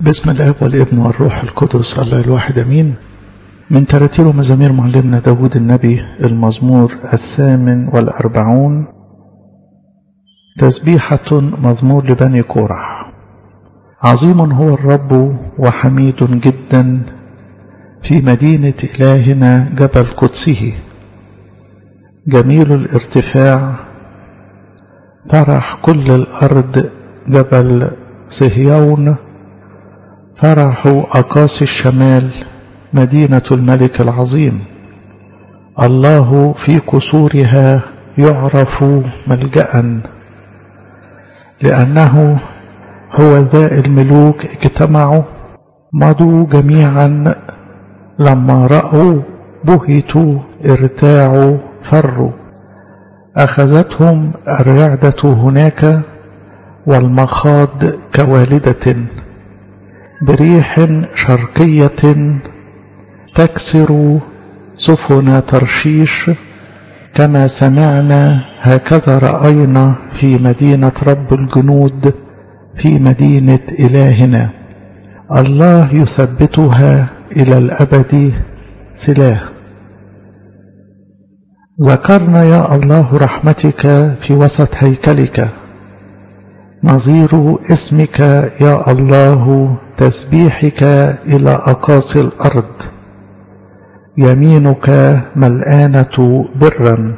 باسم الاب والابن والروح القدس الله الواحد امين من تراتير ومزامير معلمنا داود النبي المزمور الثامن والأربعون تسبيحة مزمور لبني كورح عظيم هو الرب وحميد جدا في مدينة إلهنا جبل قدسه جميل الارتفاع فرح كل الأرض جبل صهيون فرح أقاصي الشمال مدينة الملك العظيم الله في قصورها يعرف ملجأ لأنه هو ذا الملوك اجتمعوا مضوا جميعا لما رأوا بهتوا ارتاعوا فروا أخذتهم الرعدة هناك والمخاض كوالدة بريح شرقية تكسر سفن ترشيش كما سمعنا هكذا رأينا في مدينة رب الجنود في مدينة إلهنا الله يثبتها إلى الأبد سلاه ذكرنا يا الله رحمتك في وسط هيكلك نظير اسمك يا الله تسبيحك إلى أقاصي الأرض يمينك ملآنة برا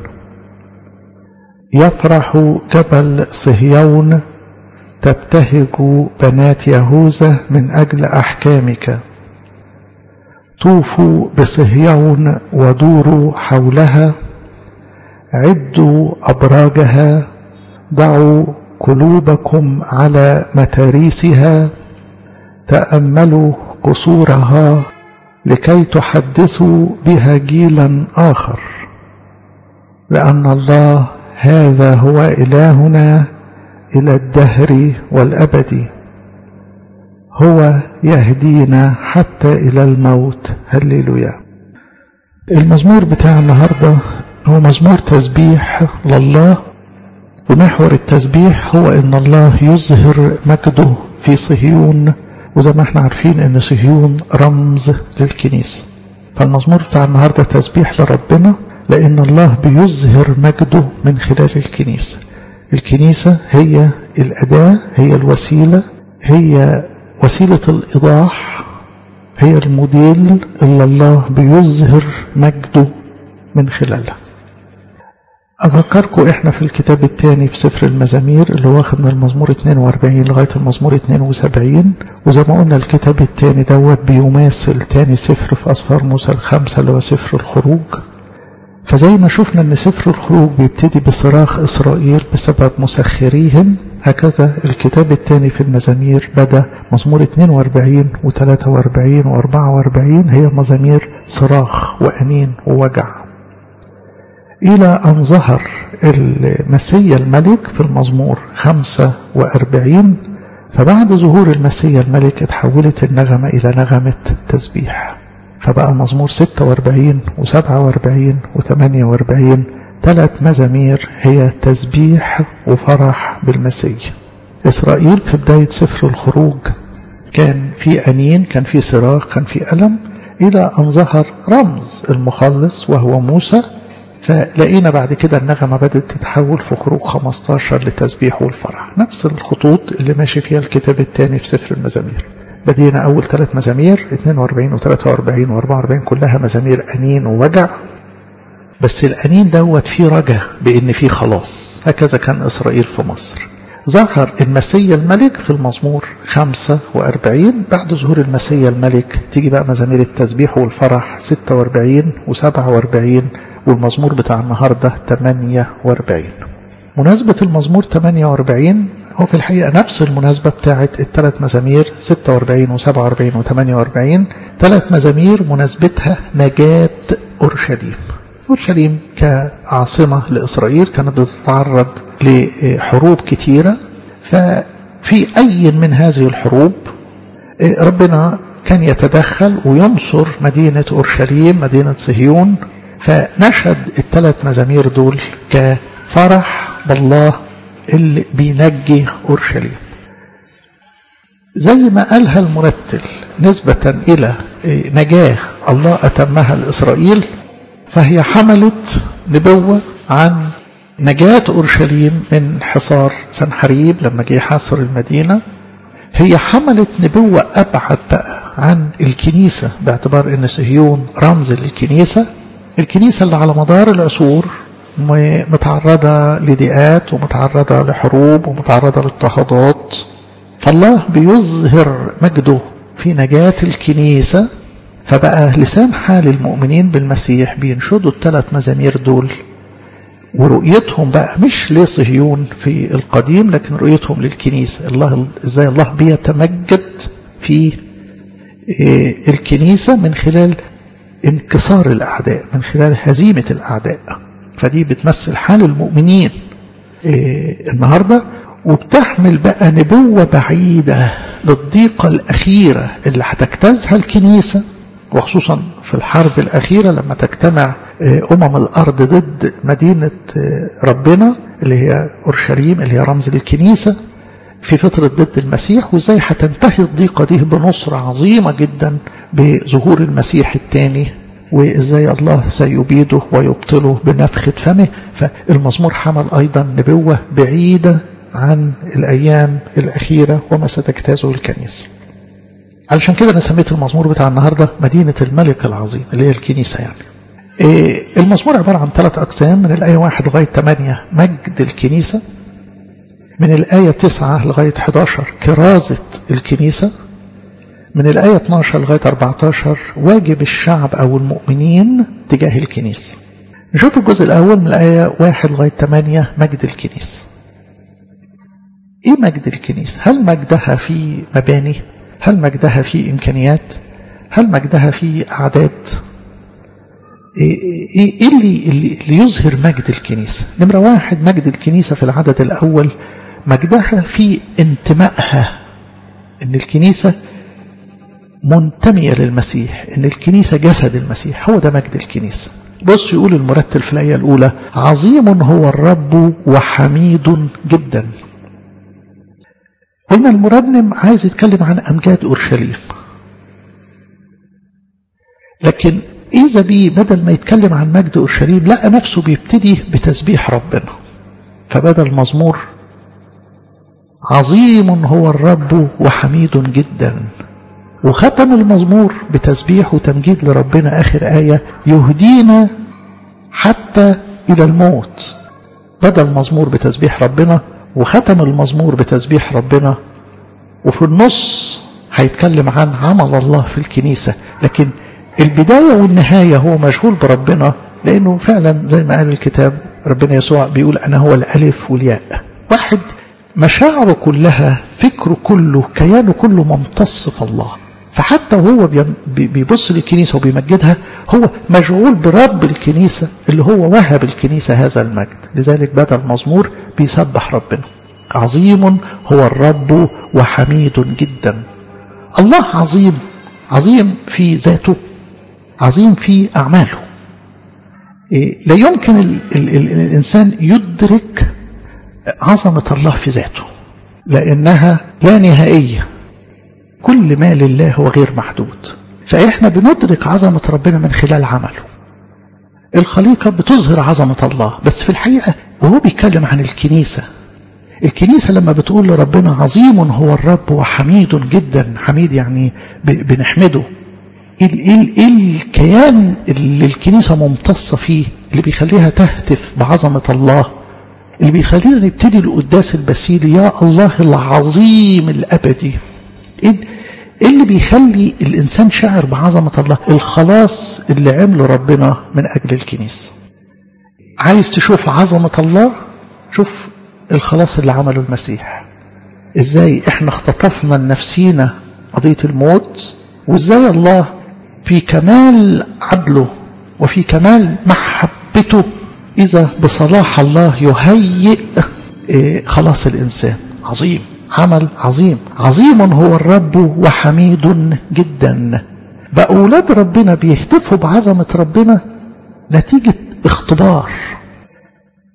يفرح جبل صهيون تبتهج بنات يهوذا من أجل أحكامك طوفوا بصهيون ودوروا حولها عدوا أبراجها ضعوا قلوبكم على متاريسها تأملوا قصورها لكي تحدثوا بها جيلا آخر لأن الله هذا هو إلهنا إلى الدهر والأبد هو يهدينا حتى إلى الموت هللويا المزمور بتاع النهاردة هو مزمور تسبيح لله ومحور التسبيح هو ان الله يظهر مجده في صهيون وزي ما احنا عارفين ان صهيون رمز للكنيسة فالمزمور بتاع النهاردة تسبيح لربنا لان الله بيظهر مجده من خلال الكنيسة الكنيسة هي الأداة هي الوسيلة هي وسيلة الإيضاح هي الموديل اللي الله بيظهر مجده من خلالها أفكركم إحنا في الكتاب الثاني في سفر المزامير اللي واخد من المزمور 42 لغاية المزمور 72 وزي ما قلنا الكتاب الثاني دوت بيماثل تاني سفر في أسفار موسى الخمسة اللي هو سفر الخروج فزي ما شفنا ان سفر الخروج بيبتدي بصراخ إسرائيل بسبب مسخريهم هكذا الكتاب الثاني في المزامير بدأ مزمور 42 و43 و44 هي مزامير صراخ وأنين ووجع إلى أن ظهر المسيا الملك في المزمور 45 فبعد ظهور المسيا الملك اتحولت النغمة إلى نغمة تسبيح فبقى المزمور 46 و47 و48 ثلاث مزامير هي تسبيح وفرح بالمسيح إسرائيل في بداية سفر الخروج كان في أنين كان في صراخ كان في ألم إلى أن ظهر رمز المخلص وهو موسى فلقينا بعد كده النغمة بدأت تتحول في خروج 15 للتسبيح والفرح نفس الخطوط اللي ماشي فيها الكتاب الثاني في سفر المزامير بدينا أول ثلاث مزامير 42 و43 و44 كلها مزامير أنين ووجع بس الأنين دوت فيه رجا بأن فيه خلاص هكذا كان إسرائيل في مصر ظهر المسيا الملك في المزمور 45 بعد ظهور المسيا الملك تيجي بقى مزامير التسبيح والفرح 46 و47 والمزمور بتاع النهاردة 48 مناسبة المزمور 48 هو في الحقيقة نفس المناسبة بتاعة الثلاث مزامير 46 و47 و48 ثلاث مزامير مناسبتها نجاة أورشليم أورشليم كعاصمة لإسرائيل كانت بتتعرض لحروب كتيرة ففي أي من هذه الحروب ربنا كان يتدخل وينصر مدينة أورشليم مدينة صهيون فنشهد الثلاث مزامير دول كفرح بالله اللي بينجي أورشليم زي ما قالها المرتل نسبة إلى نجاة الله أتمها لإسرائيل فهي حملت نبوة عن نجاة أورشليم من حصار سنحريب لما جه حاصر المدينة هي حملت نبوة أبعد بقى عن الكنيسة باعتبار أن صهيون رمز للكنيسة الكنيسة اللي على مدار العصور متعرضة لضيقات ومتعرضة لحروب ومتعرضة لاضطهادات فالله بيظهر مجده في نجاة الكنيسة فبقى لسان حال المؤمنين بالمسيح بينشدوا الثلاث مزامير دول ورؤيتهم بقى مش لصهيون في القديم لكن رؤيتهم للكنيسة الله ازاي الله بيتمجد في الكنيسة من خلال انكسار الأعداء من خلال هزيمة الأعداء فدي بتمثل حال المؤمنين النهاردة وبتحمل بقى نبوة بعيدة للضيقة الأخيرة اللي هتجتازها الكنيسة وخصوصا في الحرب الأخيرة لما تجتمع أمم الأرض ضد مدينة ربنا اللي هي أورشليم اللي هي رمز للكنيسة في فترة ضد المسيح وازاي هتنتهي الضيقة دي بنصرة عظيمة جدا بظهور المسيح الثاني وازاي الله سيبيده ويبطله بنفخة فمه فالمزمور حمل أيضا نبوة بعيدة عن الأيام الأخيرة وما ستجتازه الكنيسة علشان كده أنا سميت المزمور بتاع النهاردة مدينة الملك العظيم اللي هي الكنيسة يعني إيه المزمور عبارة عن ثلاث أقسام من الآية واحد لغاية 8 مجد الكنيسة من الآية 9 لغاية 11 كرازة الكنيسة من الآية 12 لغاية 14 واجب الشعب أو المؤمنين تجاه الكنيسة نشوف الجزء الأول من الآية 1 لغاية 8 مجد الكنيسة إيه مجد الكنيسة هل مجدها في مباني هل مجدها في إمكانيات هل مجدها في أعداد إيه اللي, اللي يظهر مجد الكنيسة نمرة واحد مجد الكنيسة في العدد الأول مجدها في انتمائها ان الكنيسة منتمية للمسيح ان الكنيسة جسد المسيح هو ده مجد الكنيسة بص يقول المرتل في الآية الأولى عظيم هو الرب وحميد جدا قلنا المرنم عايز يتكلم عن أمجاد أورشليم لكن إذا بيه بدل ما يتكلم عن مجد أورشليم لقى نفسه بيبتدي بتسبيح ربنا فبدل مزمور عظيم هو الرب وحميد جدا وختم المزمور بتسبيح وتمجيد لربنا آخر آية يهدينا حتى إلى الموت بدل مزمور بتسبيح ربنا وختم المزمور بتسبيح ربنا وفي النص هيتكلم عن عمل الله في الكنيسة لكن البداية والنهاية هو مشغول بربنا لأنه فعلا زي ما قال الكتاب ربنا يسوع بيقول أنا هو الألف والياء واحد مشاعره كلها فكره كله كيانه كله ممتص في الله فحتى وهو بيبص للكنيسة وبيمجدها هو مشغول برب الكنيسة اللي هو وهب الكنيسة هذا المجد لذلك بدأ المزمور بيسبح ربنا عظيم هو الرب وحميد جدا الله عظيم عظيم في ذاته عظيم في أعماله لا يمكن ال ال ال الإنسان يدرك عظمة الله في ذاته لأنها لا نهائية كل ما لله هو غير محدود فإحنا بندرك عظمة ربنا من خلال عمله الخليقة بتظهر عظمة الله بس في الحقيقة وهو بيتكلم عن الكنيسة الكنيسة لما بتقول لربنا عظيم هو الرب وحميد جدا حميد يعني بنحمده ايه الكيان اللي الكنيسة ممتصة فيه اللي بيخليها تهتف بعظمة الله اللي بيخلينا نبتدي القداس البسيل يا الله العظيم الأبدي ايه اللي بيخلي الإنسان شاعر بعظمة الله الخلاص اللي عمله ربنا من أجل الكنيسة عايز تشوف عظمة الله شوف الخلاص اللي عمله المسيح ازاي احنا اختطفنا لنفسينا قضية الموت وازاي الله في كمال عدله وفي كمال محبته إذا بصلاح الله يهيئ خلاص الإنسان عظيم عمل عظيم عظيم هو الرب وحميد جدا بقى أولاد ربنا بيهتفوا بعظمة ربنا نتيجة اختبار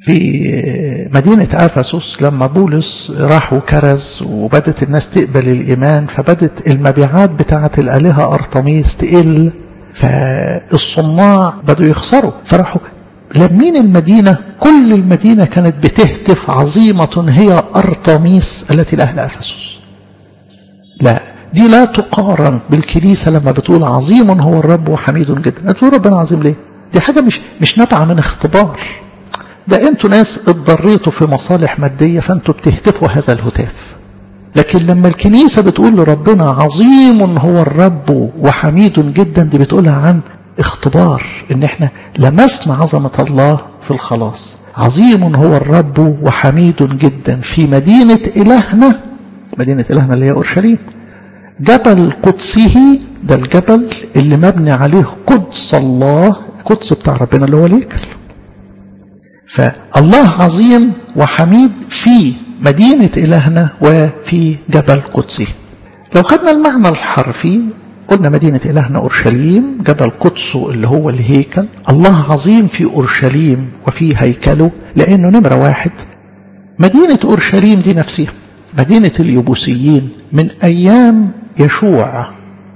في مدينة أفسس لما بولس راح وكرز وبدت الناس تقبل الإيمان فبدت المبيعات بتاعة الآلهة أرطميس تقل فالصناع بدوا يخسروا فراحوا لمين المدينة كل المدينة كانت بتهتف عظيمة هي أرطميس التي لأهل أفسس لا دي لا تقارن بالكنيسة لما بتقول عظيم هو الرب وحميد جدا تقول ربنا عظيم ليه دي حاجة مش مش نابعة من اختبار ده انتوا ناس اتضريتوا في مصالح مادية فانتوا بتهتفوا هذا الهتاف لكن لما الكنيسة بتقول لربنا عظيم هو الرب وحميد جدا دي بتقولها عن اختبار ان احنا لمسنا عظمة الله في الخلاص عظيم هو الرب وحميد جدا في مدينة إلهنا مدينة إلهنا اللي هي أورشليم جبل قدسه ده الجبل اللي مبني عليه قدس الله قدس بتاع ربنا اللي هو الهيكل فالله عظيم وحميد في مدينة إلهنا وفي جبل قدسه لو خدنا المعنى الحرفي قلنا مدينة إلهنا أورشليم جبل قدسه اللي هو الهيكل الله عظيم في أورشليم وفي هيكله لأنه نمرة واحد مدينة أورشليم دي نفسها مدينة اليبوسيين من أيام يشوع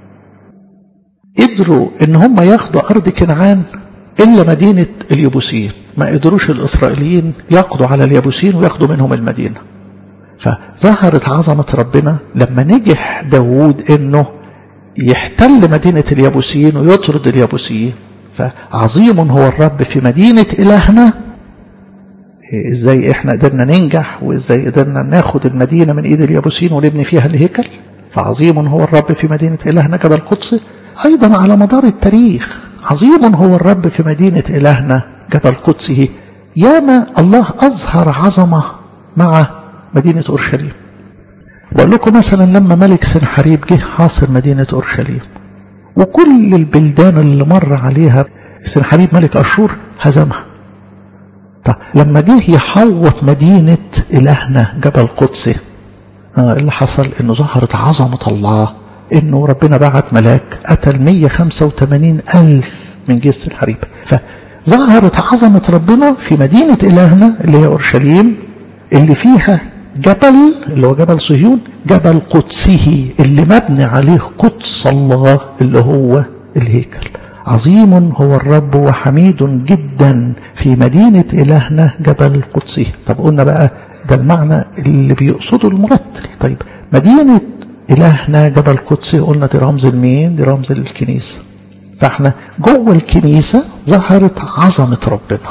قدروا ان هم ياخدوا أرض كنعان إلا مدينة اليبوسيين ما قدروش الإسرائيليين يقضوا على اليبوسيين وياخدوا منهم المدينة فظهرت عظمة ربنا لما نجح داوود انه يحتل مدينة اليابوسيين ويطرد اليابوسيين فعظيم هو الرب في مدينة إلهنا ازاي احنا قدرنا ننجح وازاي قدرنا ناخد المدينة من ايد اليابوسيين ونبني فيها الهيكل فعظيم هو الرب في مدينة إلهنا جبل القدس أيضا على مدار التاريخ عظيم هو الرب في مدينة إلهنا جبل قدسه ياما الله أظهر عظمة مع مدينة أورشليم بقول لكم مثلا لما ملك سنحريب جه حاصر مدينة أورشليم وكل البلدان اللي مر عليها سنحريب ملك أشور هزمها طب لما جه يحوط مدينة إلهنا جبل قدسه آه اللي حصل انه ظهرت عظمة الله انه ربنا بعت ملاك قتل 185 ألف من جيش الحريب فظهرت عظمة ربنا في مدينة إلهنا اللي هي أورشليم اللي فيها جبل اللي هو جبل صهيون جبل قدسه اللي مبني عليه قدس الله اللي هو الهيكل عظيم هو الرب وحميد جدا في مدينة إلهنا جبل قدسه طب قلنا بقى ده المعنى اللي بيقصده المرتل طيب مدينة إلهنا جبل قدسي قلنا دي رمز المين دي رمز الكنيسة فاحنا جوه الكنيسة ظهرت عظمة ربنا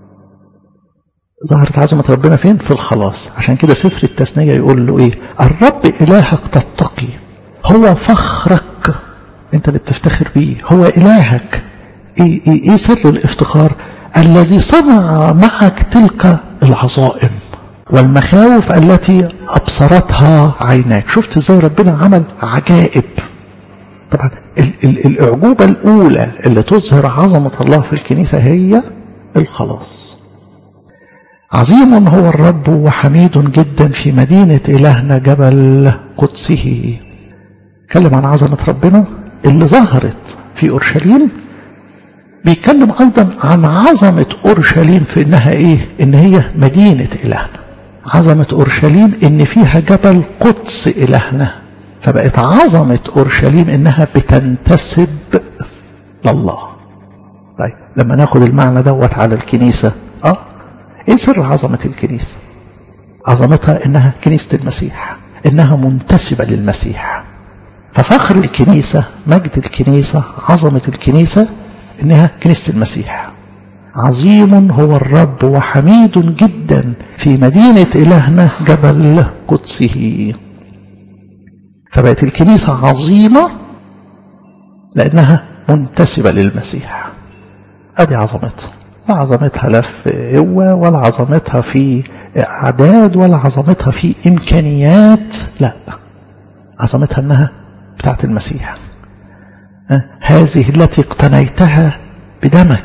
ظهرت عظمة ربنا فين في الخلاص عشان كده سفر التثنية يقول له ايه الرب إلهك تتقي هو فخرك انت اللي بتفتخر بيه هو إلهك ايه, إيه, إيه سر الافتخار الذي صنع معك تلك العظائم والمخاوف التي أبصرتها عيناك شفت ازاي ربنا عمل عجائب طبعا ال ال الأعجوبة الأولى اللي تظهر عظمة الله في الكنيسة هي الخلاص عظيم هو الرب وحميد جدا في مدينة إلهنا جبل قدسه كلم عن عظمة ربنا اللي ظهرت في أورشليم بيتكلم أيضا عن عظمة أورشليم في إنها إيه إن هي مدينة إلهنا عظمة أورشليم إن فيها جبل قدس إلهنا فبقت عظمة أورشليم إنها بتنتسب لله طيب لما ناخد المعنى دوت على الكنيسة آه إيه سر عظمة الكنيسة عظمتها إنها كنيسة المسيح إنها منتسبة للمسيح ففخر الكنيسة مجد الكنيسة عظمة الكنيسة إنها كنيسة المسيح عظيم هو الرب وحميد جدا في مدينة إلهنا جبل قدسه فبقت الكنيسة عظيمة لأنها منتسبة للمسيح أدي عظمتها لا عظمتها لا في قوة ولا عظمتها في أعداد ولا عظمتها في إمكانيات لا عظمتها أنها بتاعت المسيح هذه التي اقتنيتها بدمك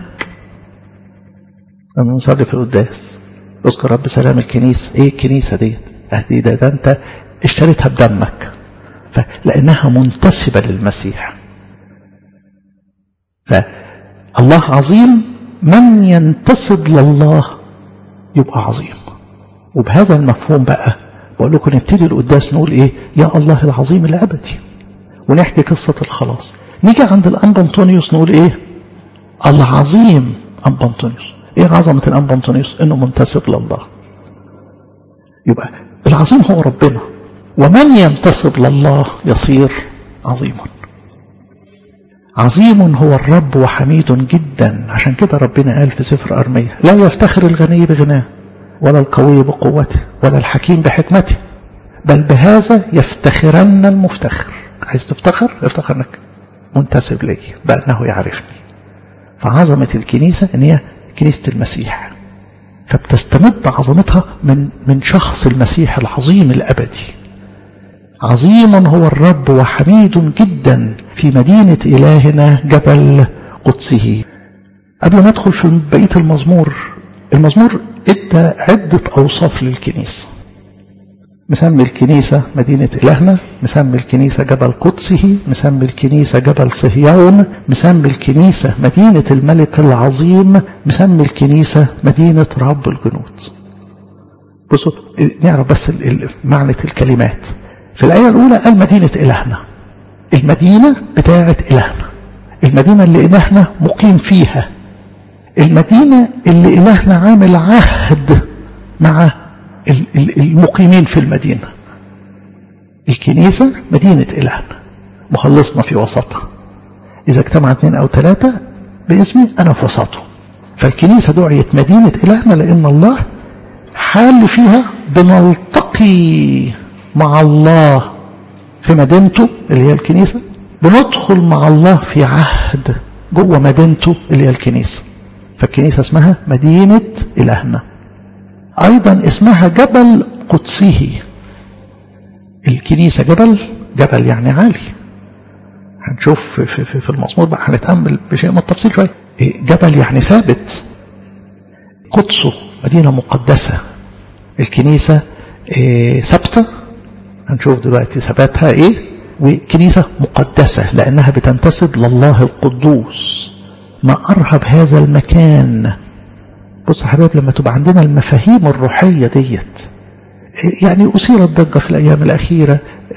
لما نصلي في القداس اذكر رب سلام الكنيسة ايه الكنيسة ديت دي ده, ده انت اشتريتها بدمك لانها منتسبة للمسيح فالله عظيم من ينتسب لله يبقى عظيم وبهذا المفهوم بقى بقول لكم نبتدي القداس نقول ايه يا الله العظيم الابدي ونحكي قصة الخلاص نيجي عند الأنبا أنطونيوس نقول ايه العظيم أنبا أنطونيوس ايه عظمة الأنبا أنطونيوس انه منتسب لله يبقى العظيم هو ربنا ومن ينتسب لله يصير عظيما عظيم هو الرب وحميد جدا عشان كده ربنا قال في سفر أرمية لا يفتخر الغني بغناه ولا القوي بقوته ولا الحكيم بحكمته بل بهذا يفتخرن المفتخر عايز تفتخر افتخر انك منتسب لي بأنه يعرفني فعظمة الكنيسة ان هي كنيسة المسيح فبتستمد عظمتها من من شخص المسيح العظيم الأبدي عظيم هو الرب وحميد جدا في مدينة إلهنا جبل قدسه قبل ما ادخل في بقية المزمور المزمور ادى عدة أوصاف للكنيسة مسمي الكنيسة مدينة إلهنا مسمي الكنيسة جبل قدسه مسمي الكنيسة جبل صهيون مسمي الكنيسة مدينة الملك العظيم مسمي الكنيسة مدينة رب الجنود بصوا نعرف بس معنى الكلمات في الآية الأولى قال مدينة إلهنا المدينة بتاعة إلهنا المدينة اللي إلهنا مقيم فيها المدينة اللي إلهنا عامل عهد مع المقيمين في المدينة الكنيسة مدينة إلهنا مخلصنا في وسطها إذا اجتمع اثنين أو ثلاثة باسمي أنا في وسطهم فالكنيسة دعيت مدينة إلهنا لأن الله حال فيها بنلتقي مع الله في مدينته اللي هي الكنيسة بندخل مع الله في عهد جوه مدينته اللي هي الكنيسة فالكنيسة اسمها مدينة إلهنا أيضا اسمها جبل قدسه الكنيسة جبل جبل يعني عالي هنشوف في, في, في المزمور بقى هنتأمل بشيء من التفصيل شوية جبل يعني ثابت قدسه مدينة مقدسة الكنيسة ثابتة هنشوف دلوقتي ثباتها ايه وكنيسة مقدسة لأنها بتنتسب لله القدوس ما أرهب هذا المكان بص يا حبايب لما تبقى عندنا المفاهيم الروحية ديت يعني أثيرت ضجة في الأيام الأخيرة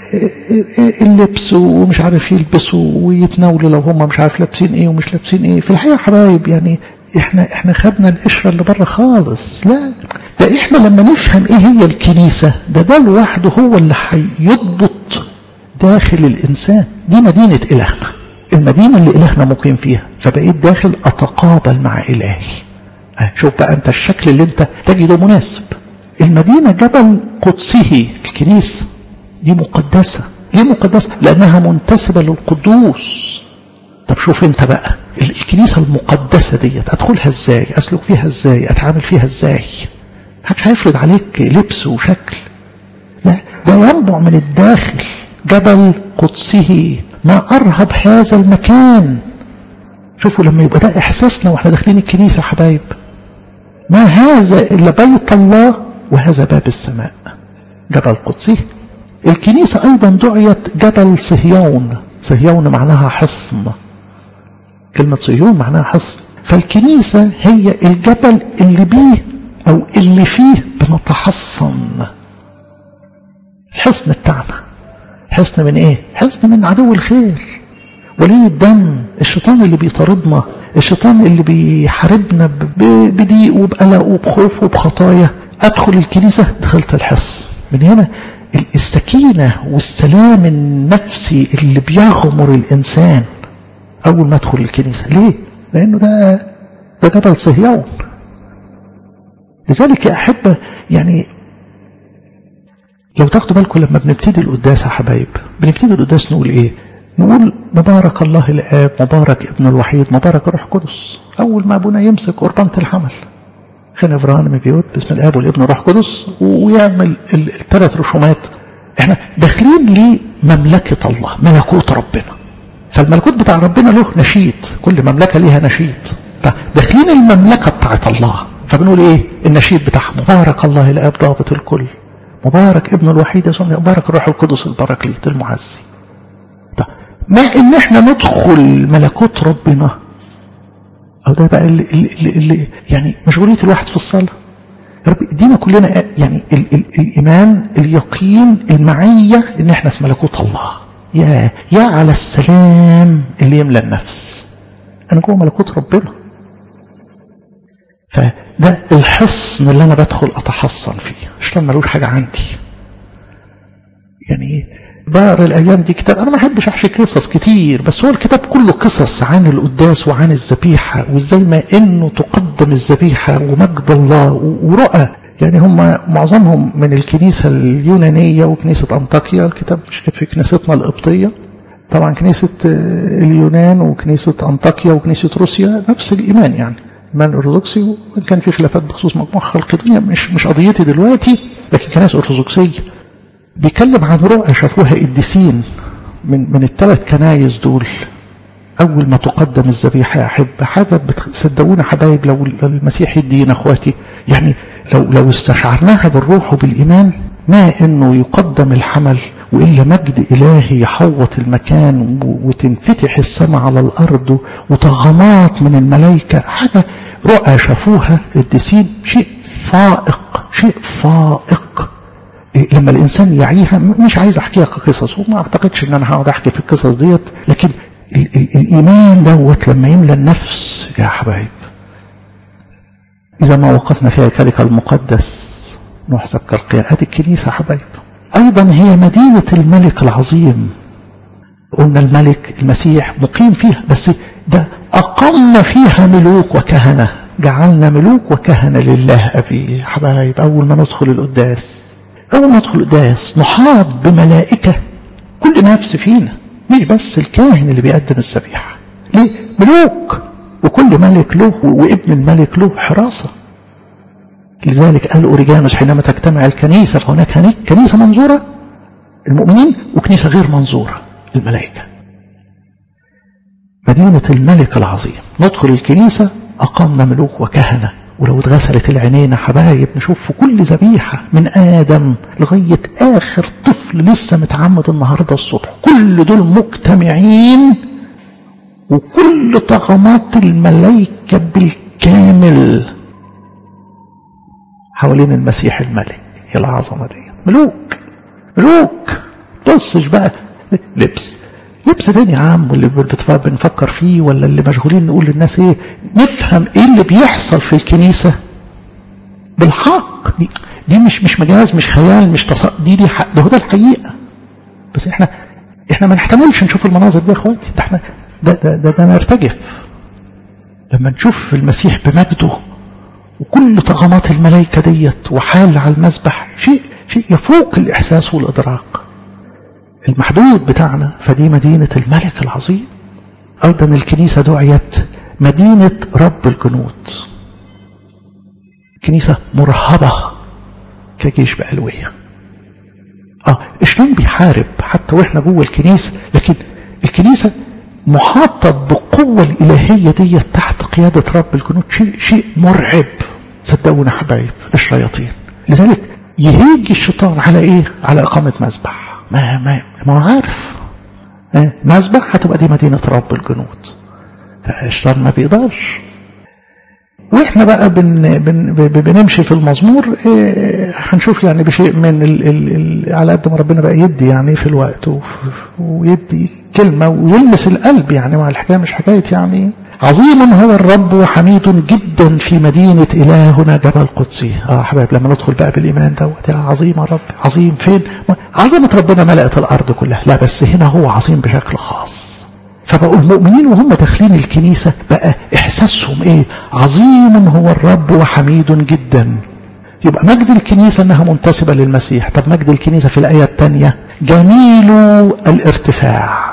اللبس ومش عارف يلبسوا ويتناولوا لو هم مش عارف لابسين ايه ومش لابسين ايه في الحقيقة حبايب يعني احنا احنا خدنا القشرة اللي بره خالص لا ده احنا لما نفهم ايه هي الكنيسة ده ده لوحده هو اللي هيضبط داخل الإنسان دي مدينة إلهنا المدينة اللي إلهنا مقيم فيها فبقيت داخل أتقابل مع إلهي شوف بقى أنت الشكل اللي أنت تجده مناسب المدينة جبل قدسه الكنيسة دي مقدسة ليه مقدسة لأنها منتسبة للقدوس طب شوف انت بقى الكنيسة المقدسة ديت ادخلها ازاي اسلك فيها ازاي اتعامل فيها ازاي محدش هيفرض عليك لبس وشكل لا ده ينبع من الداخل جبل قدسه ما أرهب هذا المكان شوفوا لما يبقى ده إحساسنا وإحنا داخلين الكنيسة حبايب ما هذا إلا بيت الله وهذا باب السماء جبل قدسه الكنيسة أيضا دعيت جبل صهيون صهيون معناها حصن كلمة صهيون معناها حصن فالكنيسة هي الجبل اللي بيه أو اللي فيه بنتحصن الحصن بتاعنا حصن من ايه حصن من عدو الخير ولي الدم الشيطان اللي بيطاردنا الشيطان اللي بيحاربنا بضيق وبقلق وبخوف وبخطايا ادخل الكنيسة دخلت الحصن من هنا السكينة والسلام النفسي اللي بيغمر الإنسان أول ما أدخل الكنيسة ليه؟ لأنه ده ده جبل صهيون لذلك يا أحبة يعني لو تاخدوا بالكم لما بنبتدي القداس يا حبايب بنبتدي القداس نقول ايه نقول مبارك الله الاب مبارك ابن الوحيد مبارك الروح القدس اول ما ابونا يمسك قربانة الحمل خان افران مبيوت باسم الاب والابن والروح القدس ويعمل الثلاث رسومات احنا داخلين لمملكة الله ملكوت ربنا فالملكوت بتاع ربنا له نشيد كل مملكة ليها نشيد داخلين المملكة بتاعت الله فبنقول ايه النشيد بتاعها مبارك الله الاب ضابط الكل مبارك ابن الوحيد يسمى مبارك الروح القدس البراكليت المعزي طيب ما ان احنا ندخل ملكوت ربنا او ده بقى اللي, اللي, اللي يعني مشغولية الواحد في الصلاة رب ادينا كلنا يعني ال ال الايمان اليقين المعيه ان احنا في ملكوت الله يا يا على السلام اللي يملى النفس انا جوه ملكوت ربنا فده الحصن اللي انا بدخل اتحصن فيه الشيطان ملوش حاجه عندي يعني بقرا الايام دي كتاب انا ما احبش احكي قصص كتير بس هو الكتاب كله قصص عن القداس وعن الذبيحه وازاي ما انه تقدم الذبيحه ومجد الله ورؤى يعني هم معظمهم من الكنيسه اليونانيه وكنيسه انطاكيا الكتاب مش كانت في كنيستنا القبطيه طبعا كنيسه اليونان وكنيسه انطاكيا وكنيسه روسيا نفس الايمان يعني الايمان الارثوذكسي وان كان في خلافات بخصوص مجموعه خلقدونيا مش مش قضيتي دلوقتي لكن كنائس ارثوذكسيه بيتكلم عن رؤى شافوها قديسين من من الثلاث كنايس دول اول ما تقدم الذبيحه يا احب حاجه بتصدقونا حبايب لو المسيح يدينا اخواتي يعني لو لو استشعرناها بالروح وبالايمان ما انه يقدم الحمل والا مجد الهي يحوط المكان وتنفتح السماء على الارض وطغمات من الملائكه حاجه رؤى شافوها القديسين شيء فائق شيء فائق لما الانسان يعيها مش عايز احكيها كقصص وما اعتقدش ان انا هقعد احكي في القصص ديت لكن ال ال الايمان دوت لما يملى النفس يا حبايب اذا ما وقفنا في هيكلك المقدس نحسب كالقيادة هذه الكنيسة حبايب ايضا هي مدينة الملك العظيم قلنا الملك المسيح مقيم فيها بس ده اقمنا فيها ملوك وكهنة جعلنا ملوك وكهنة لله ابي حبايب اول ما ندخل القداس أول ما ندخل القداس نحاط بملائكة كل نفس فينا مش بس الكاهن اللي بيقدم الذبيحة ليه؟ ملوك وكل ملك له وابن الملك له حراسة لذلك قال أوريجانوس حينما تجتمع الكنيسة فهناك كنيسة منظورة المؤمنين وكنيسة غير منظورة الملائكة مدينة الملك العظيم ندخل الكنيسة أقامنا ملوك وكهنة ولو اتغسلت العينين يا حبايب نشوف في كل ذبيحة من آدم لغاية آخر طفل لسه متعمد النهاردة الصبح كل دول مجتمعين وكل طغمات الملائكة بالكامل حوالين المسيح الملك هي العظمة دي ملوك ملوك بصش بقى لبس لبس فين يا عم واللي بنفكر فيه ولا اللي مشغولين نقول للناس ايه نفهم ايه اللي بيحصل في الكنيسة بالحق دي, دي مش مش مجاز مش خيال مش تص... دي دي حق ده هو ده الحقيقة بس احنا احنا ما نحتملش نشوف المناظر دي يا اخواتي ده احنا ده ده ده, ده نرتجف لما نشوف المسيح بمجده وكل طغمات الملائكة ديت وحال على المذبح شيء شيء يفوق الإحساس والإدراك المحدود بتاعنا فدي مدينة الملك العظيم أيضا الكنيسة دعيت مدينة رب الجنود كنيسة مرهبة كجيش بألوية اه الشيطان بيحارب حتى واحنا جوه الكنيسة لكن الكنيسة محاطة بالقوة الإلهية دي تحت قيادة رب الجنود شيء شيء مرعب صدقونا حبايب الشياطين لذلك يهيج الشيطان على ايه على إقامة مذبح ما ما ما عارف اه مذبح هتبقى دي مدينة رب الجنود فالشيطان ما بيقدرش واحنا بقى بن بن بنمشي في المزمور اه هنشوف يعني بشيء من ال ال ال على قد ما ربنا بقى يدي يعني في الوقت ويدي كلمة ويلمس القلب يعني مع الحكاية مش حكاية يعني عظيم هو الرب وحميد جدا في مدينة إلهنا جبل قدسي اه حبايب لما ندخل بقى بالإيمان دوت يا عظيم يا رب عظيم فين عظمة ربنا ملأت الأرض كلها لا بس هنا هو عظيم بشكل خاص فبقوا المؤمنين وهم داخلين الكنيسة بقى إحساسهم إيه عظيم هو الرب وحميد جدا يبقى مجد الكنيسة أنها منتسبة للمسيح طب مجد الكنيسة في الآية الثانية جميل الارتفاع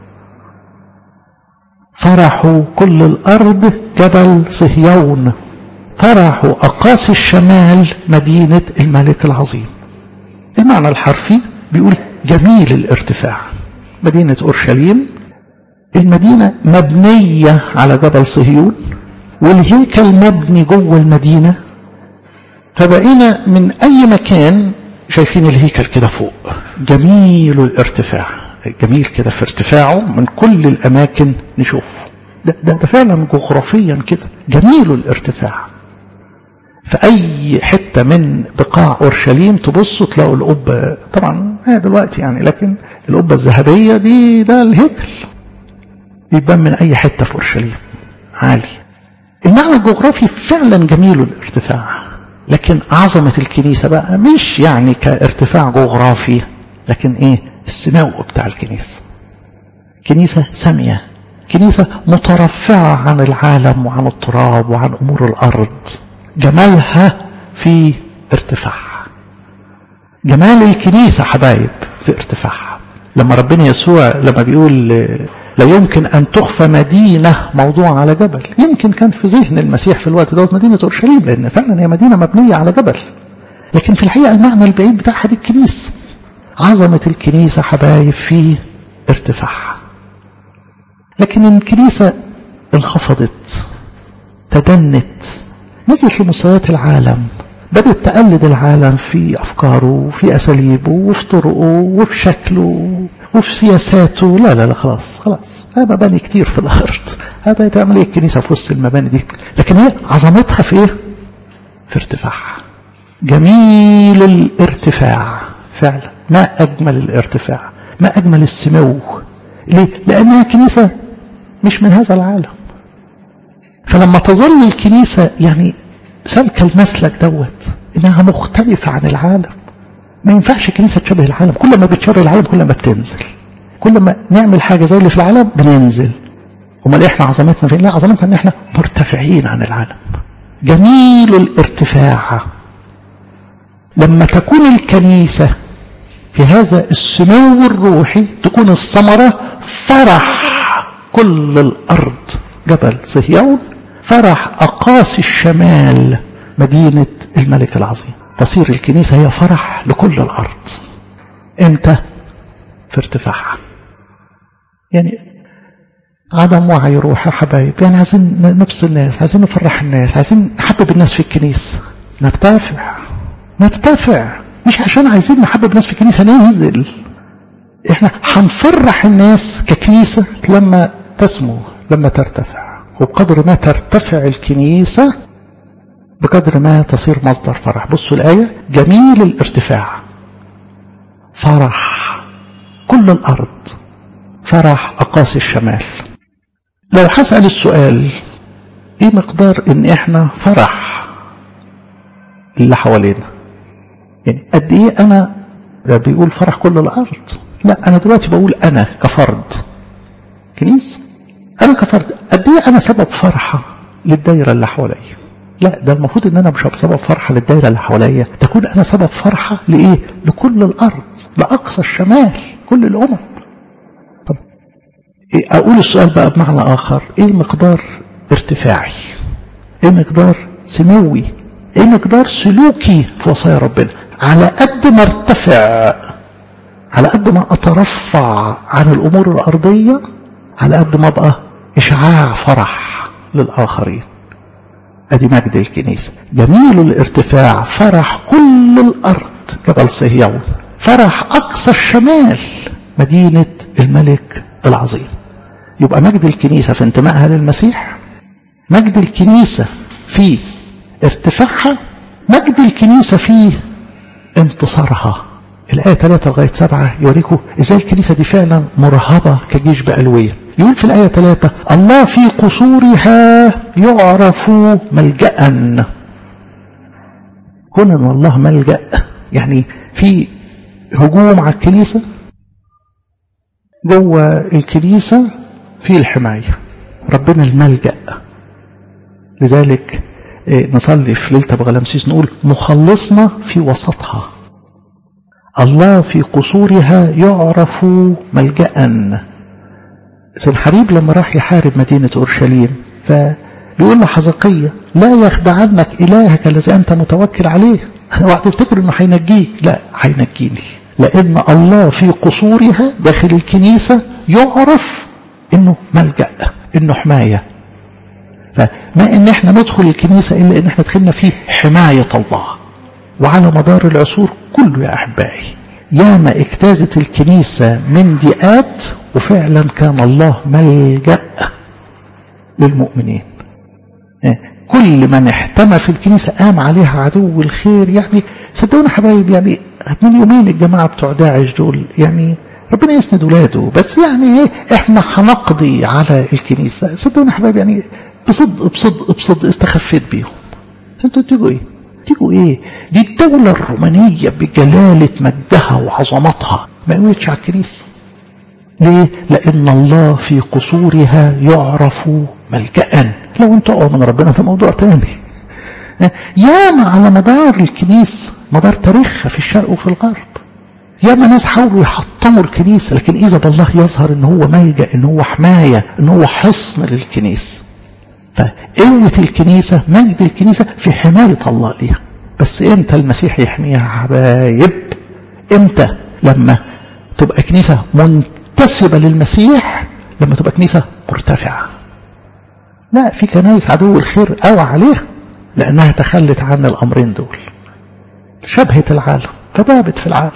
فرحوا كل الأرض جبل صهيون فرحوا أقاصي الشمال مدينة الملك العظيم المعنى الحرفي بيقول جميل الارتفاع مدينة أورشليم المدينة مبنية على جبل صهيون والهيكل مبني جوه المدينة فبقينا من أي مكان شايفين الهيكل كده فوق جميل الارتفاع جميل كده في ارتفاعه من كل الأماكن نشوف ده, ده, ده فعلا جغرافيا كده جميل الارتفاع في أي حتة من بقاع أورشليم تبصوا تلاقوا القبة طبعا هي دلوقتي يعني لكن القبة الذهبية دي ده الهيكل يبان من أي حتة في أورشليم عالي المعنى الجغرافي فعلا جميل الارتفاع لكن عظمة الكنيسة بقى مش يعني كارتفاع جغرافي لكن ايه السمو بتاع الكنيسة كنيسة سامية كنيسة مترفعة عن العالم وعن التراب وعن أمور الأرض جمالها في ارتفاعها جمال الكنيسة حبايب في ارتفاعها لما ربنا يسوع لما بيقول لا يمكن أن تخفى مدينة موضوعة على جبل يمكن كان في ذهن المسيح في الوقت دوت مدينة أورشليم لأن فعلا هي مدينة مبنية على جبل لكن في الحقيقة المعنى البعيد بتاعها دي الكنيسة عظمة الكنيسة حبايب في ارتفاعها لكن الكنيسة انخفضت تدنت نزلت لمستويات العالم بدأت تقلد العالم في أفكاره وفي أساليبه وفي طرقه وفي شكله وفي سياساته لا لا لا خلاص خلاص هذا مباني كتير في الأرض هذا تعمل ايه الكنيسة في وسط المباني دي لكن هي عظمتها في ايه في ارتفاعها جميل الارتفاع فعلا ما أجمل الارتفاع ما أجمل السمو ليه؟ لأنها كنيسة مش من هذا العالم فلما تظل الكنيسة يعني سالكة المسلك دوت إنها مختلفة عن العالم ما ينفعش كنيسة تشبه العالم كل ما بتشبه العالم كل ما بتنزل كل ما نعمل حاجة زي اللي في العالم بننزل امال احنا عظمتنا فين لا عظمتنا ان احنا مرتفعين عن العالم جميل الارتفاع لما تكون الكنيسة في هذا السمو الروحي تكون الثمرة فرح كل الأرض جبل صهيون فرح أقاصي الشمال مدينة الملك العظيم تصير الكنيسة هي فرح لكل الأرض امتى في ارتفاعها يعني عدم وعي روح يا حبايب يعني عايزين نبص الناس عايزين نفرح الناس عايزين نحبب الناس في الكنيسة نرتفع نرتفع مش عشان عايزين نحبب الناس في الكنيسة ننزل احنا هنفرح الناس ككنيسة لما تسمو لما ترتفع وبقدر ما ترتفع الكنيسة بقدر ما تصير مصدر فرح بصوا الآية جميل الارتفاع فرح كل الأرض فرح أقاصي الشمال لو هسأل السؤال ايه مقدار ان احنا فرح اللي حوالينا يعني قد ايه انا ده بيقول فرح كل الارض لا انا دلوقتي بقول انا كفرد كنيسه انا كفرد قد ايه انا سبب فرحه للدايره اللي حواليا لا ده المفروض ان انا مش سبب فرحه للدايره اللي حواليا تكون انا سبب فرحه لايه لكل الارض لاقصى الشمال كل الامم طب إيه اقول السؤال بقى بمعنى اخر ايه مقدار ارتفاعي ايه مقدار سموي ايه مقدار سلوكي في وصايا ربنا على قد ما ارتفع على قد ما اترفع عن الامور الارضيه على قد ما ابقى اشعاع فرح للاخرين ادي مجد الكنيسه جميل الارتفاع فرح كل الارض جبل صهيون فرح اقصى الشمال مدينه الملك العظيم يبقى مجد الكنيسه في انتمائها للمسيح مجد الكنيسه في ارتفاعها مجد الكنيسة في انتصارها الآية 3 لغاية 7 يوريكم إزاي الكنيسة دي فعلا مرهبة كجيش بألوية يقول في الآية 3 الله في قصورها يعرف ملجأ كون أن الله ملجأ يعني في هجوم على الكنيسة جوه الكنيسة في الحماية ربنا الملجأ لذلك نصلي في ليلة بغلمسيس نقول مخلصنا في وسطها الله في قصورها يعرف ملجأ سنحريب لما راح يحارب مدينة أورشليم فبيقول له حزقية لا يخدعنك إلهك الذي أنت متوكل عليه اوعى تفتكر انه هينجيك لا هينجيني لأن الله في قصورها داخل الكنيسة يعرف انه ملجأ انه حماية فما ان احنا ندخل الكنيسة الا ان احنا دخلنا فيه حماية الله وعلى مدار العصور كله يا احبائي ياما اجتازت الكنيسة من ضيقات وفعلا كان الله ملجأ للمؤمنين كل من احتمى في الكنيسة قام عليها عدو الخير يعني صدقونا حبايب يعني من يومين الجماعة بتوع داعش دول يعني ربنا يسند ولاده بس يعني ايه احنا هنقضي على الكنيسة صدقونا حبايب يعني بصدق بصدق بصدق استخفيت بيهم انتوا تيجوا ايه تيجوا ايه دي الدولة الرومانية بجلالة مجدها وعظمتها ما قويتش على الكنيسة ليه لان الله في قصورها يعرف ملجأ لو انت اقوى من ربنا ده موضوع تاني ياما على مدار الكنيسة مدار تاريخها في الشرق وفي الغرب ياما ناس حاولوا يحطموا الكنيسة لكن إذا الله يظهر ان هو ملجأ ان هو حماية ان هو حصن للكنيسة فقوة الكنيسة مجد الكنيسة في حماية الله ليها بس امتى المسيح يحميها حبايب امتى لما تبقى كنيسة منتسبة للمسيح لما تبقى كنيسة مرتفعة لا في كنايس عدو الخير قوى عليها لأنها تخلت عن الأمرين دول شبهت العالم فبابت في العالم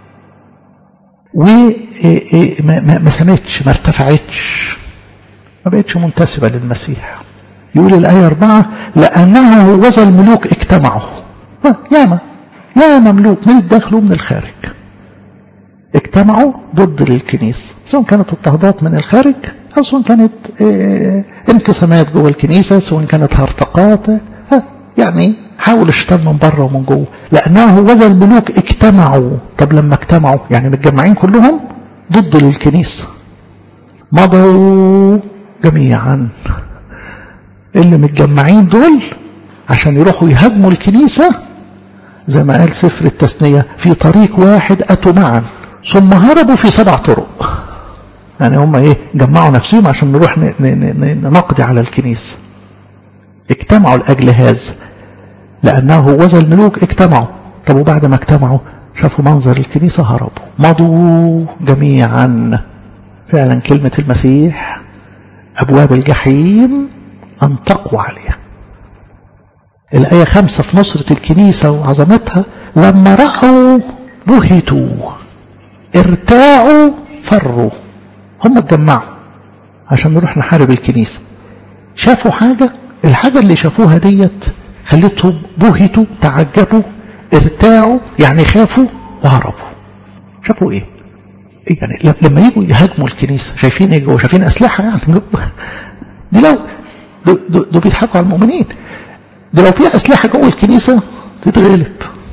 وما ما سمتش ما ارتفعتش ما بقتش منتسبة للمسيح يقول الآية أربعة لأنه وذا الملوك اجتمعوا ياما ياما مملوك من الداخل ومن الخارج اجتمعوا ضد الكنيسة سواء كانت اضطهادات من الخارج أو سواء كانت اه انقسامات جوه الكنيسة سواء كانت هرطقات اه يعني حاول الشيطان من بره ومن جوه لأنه وذا الملوك اجتمعوا طب لما اجتمعوا يعني متجمعين كلهم ضد الكنيسة مضوا جميعا اللي متجمعين دول عشان يروحوا يهاجموا الكنيسة زي ما قال سفر التثنية في طريق واحد أتوا معا ثم هربوا في سبع طرق يعني هم ايه جمعوا نفسهم عشان نروح نقضي على الكنيسة اجتمعوا لأجل هذا لأنه وذا الملوك اجتمعوا طب وبعد ما اجتمعوا شافوا منظر الكنيسة هربوا مضوا جميعا فعلا كلمة المسيح أبواب الجحيم أن تقوى عليها الآية خمسة في نصرة الكنيسة وعظمتها لما رأوا بهتوا ارتاعوا فروا هم اتجمعوا عشان نروح نحارب الكنيسة شافوا حاجة الحاجة اللي شافوها ديت خلتهم بهتوا تعجبوا ارتاعوا يعني خافوا وهربوا شافوا ايه يعني لما يجوا يهاجموا الكنيسة شايفين ايه جوه شايفين اسلحة يعني دي لو دول بيضحكوا على المؤمنين دي لو فيها اسلحة جوه الكنيسة تتغلب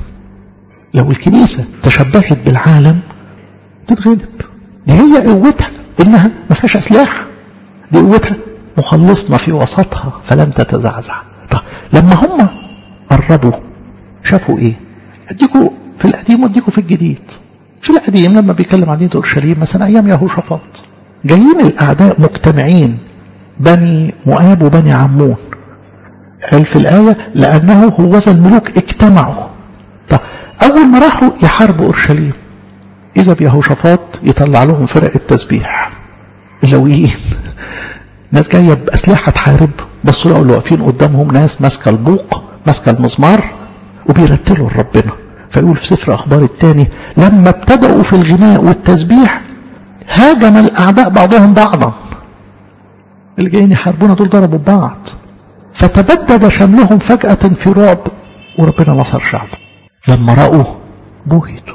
لو الكنيسة تشبهت بالعالم تتغلب دي هي قوتها انها ما فيهاش اسلحة دي قوتها مخلصنا في وسطها فلن تتزعزع طب لما هم قربوا شافوا ايه اديكوا في القديم واديكوا في الجديد في القديم لما بيتكلم عن دين اورشليم مثلا ايام يهوشافاط جايين الاعداء مجتمعين بني مؤاب وبني عمون قال في الآية لأنه هو ذا الملوك اجتمعوا طب أول ما راحوا يحاربوا أورشليم إذا بيهوشافاط يطلع لهم فرق التسبيح اللويين ناس جاية بأسلحة تحارب بصوا لقوا اللي واقفين قدامهم ناس ماسكة البوق ماسكة المزمار وبيرتلوا لربنا فيقول في سفر أخبار الثاني لما ابتدأوا في الغناء والتسبيح هاجم الأعداء بعضهم بعضا اللي جايين يحاربونا دول ضربوا بعض فتبدد شملهم فجأة في رعب وربنا نصر شعبه لما رأوا بوهتوا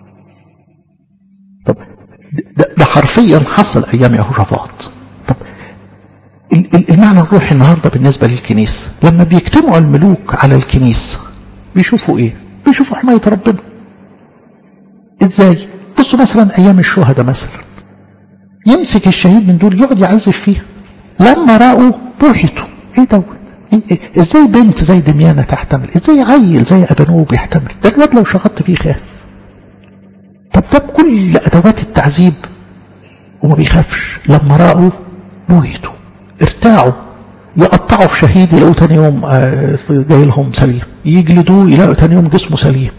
طب ده, ده حرفيا حصل أيام يهوشافاط طب المعنى الروحي النهاردة بالنسبة للكنيسة لما بيجتمعوا الملوك على الكنيسة بيشوفوا ايه بيشوفوا حماية ربنا ازاي بصوا مثلا ايام الشهداء مثلا يمسك الشهيد من دول يقعد يعزف فيها لما رأوا بوحتوا ايه دوت إيه ازاي بنت زي دميانة تحتمل ازاي عيل زي ابنوب يحتمل ده الواد لو شخطت فيه خاف طب ده بكل ادوات التعذيب وما بيخافش لما رأوا بوهتوا ارتاعوا يقطعوا في شهيد يلاقوا تاني يوم جاي لهم سليم يجلدوه يلاقوا تاني يوم جسمه سليم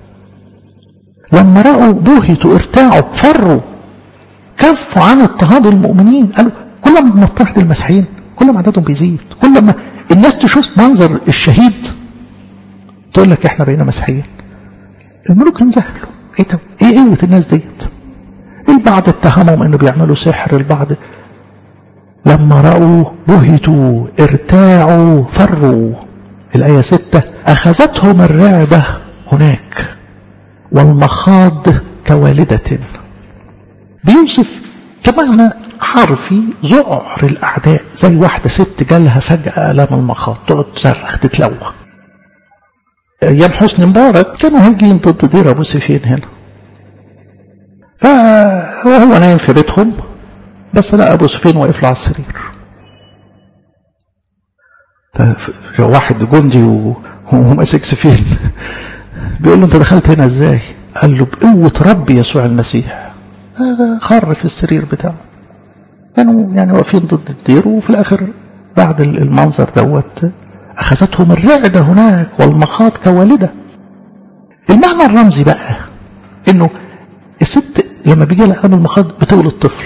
لما رأوا بوهتوا ارتاعوا فروا كفوا عن اضطهاد المؤمنين قالوا كل ما بنضطهد المسيحيين كل ما عددهم بيزيد كل ما الناس تشوف منظر الشهيد تقول لك احنا بقينا مسيحيين الملوك انزهلوا ايه ده ايه قوه الناس ديت البعض اتهمهم انه بيعملوا سحر البعض لما رأوا بهتوا ارتاعوا فروا الآية ستة أخذتهم الرعبة هناك والمخاض كوالدة بيوصف كمعنى حرفي ذعر الأعداء زي واحدة ست جالها فجأة ألام المخاض تقعد تصرخ تتلوى أيام حسني مبارك كانوا هاجين ضد دير أبو سفين هنا فهو نايم في بيتهم بس لقى أبو سفين واقف له على السرير فواحد جندي وماسك سفين بيقول له أنت دخلت هنا إزاي؟ قال له بقوة ربي يسوع المسيح خر في السرير بتاعه كانوا يعني واقفين ضد الدير وفي الآخر بعد المنظر دوت أخذتهم الرعدة هناك والمخاض كوالدة المعنى الرمزي بقى إنه الست لما بيجي لها ألم المخاض بتولد طفل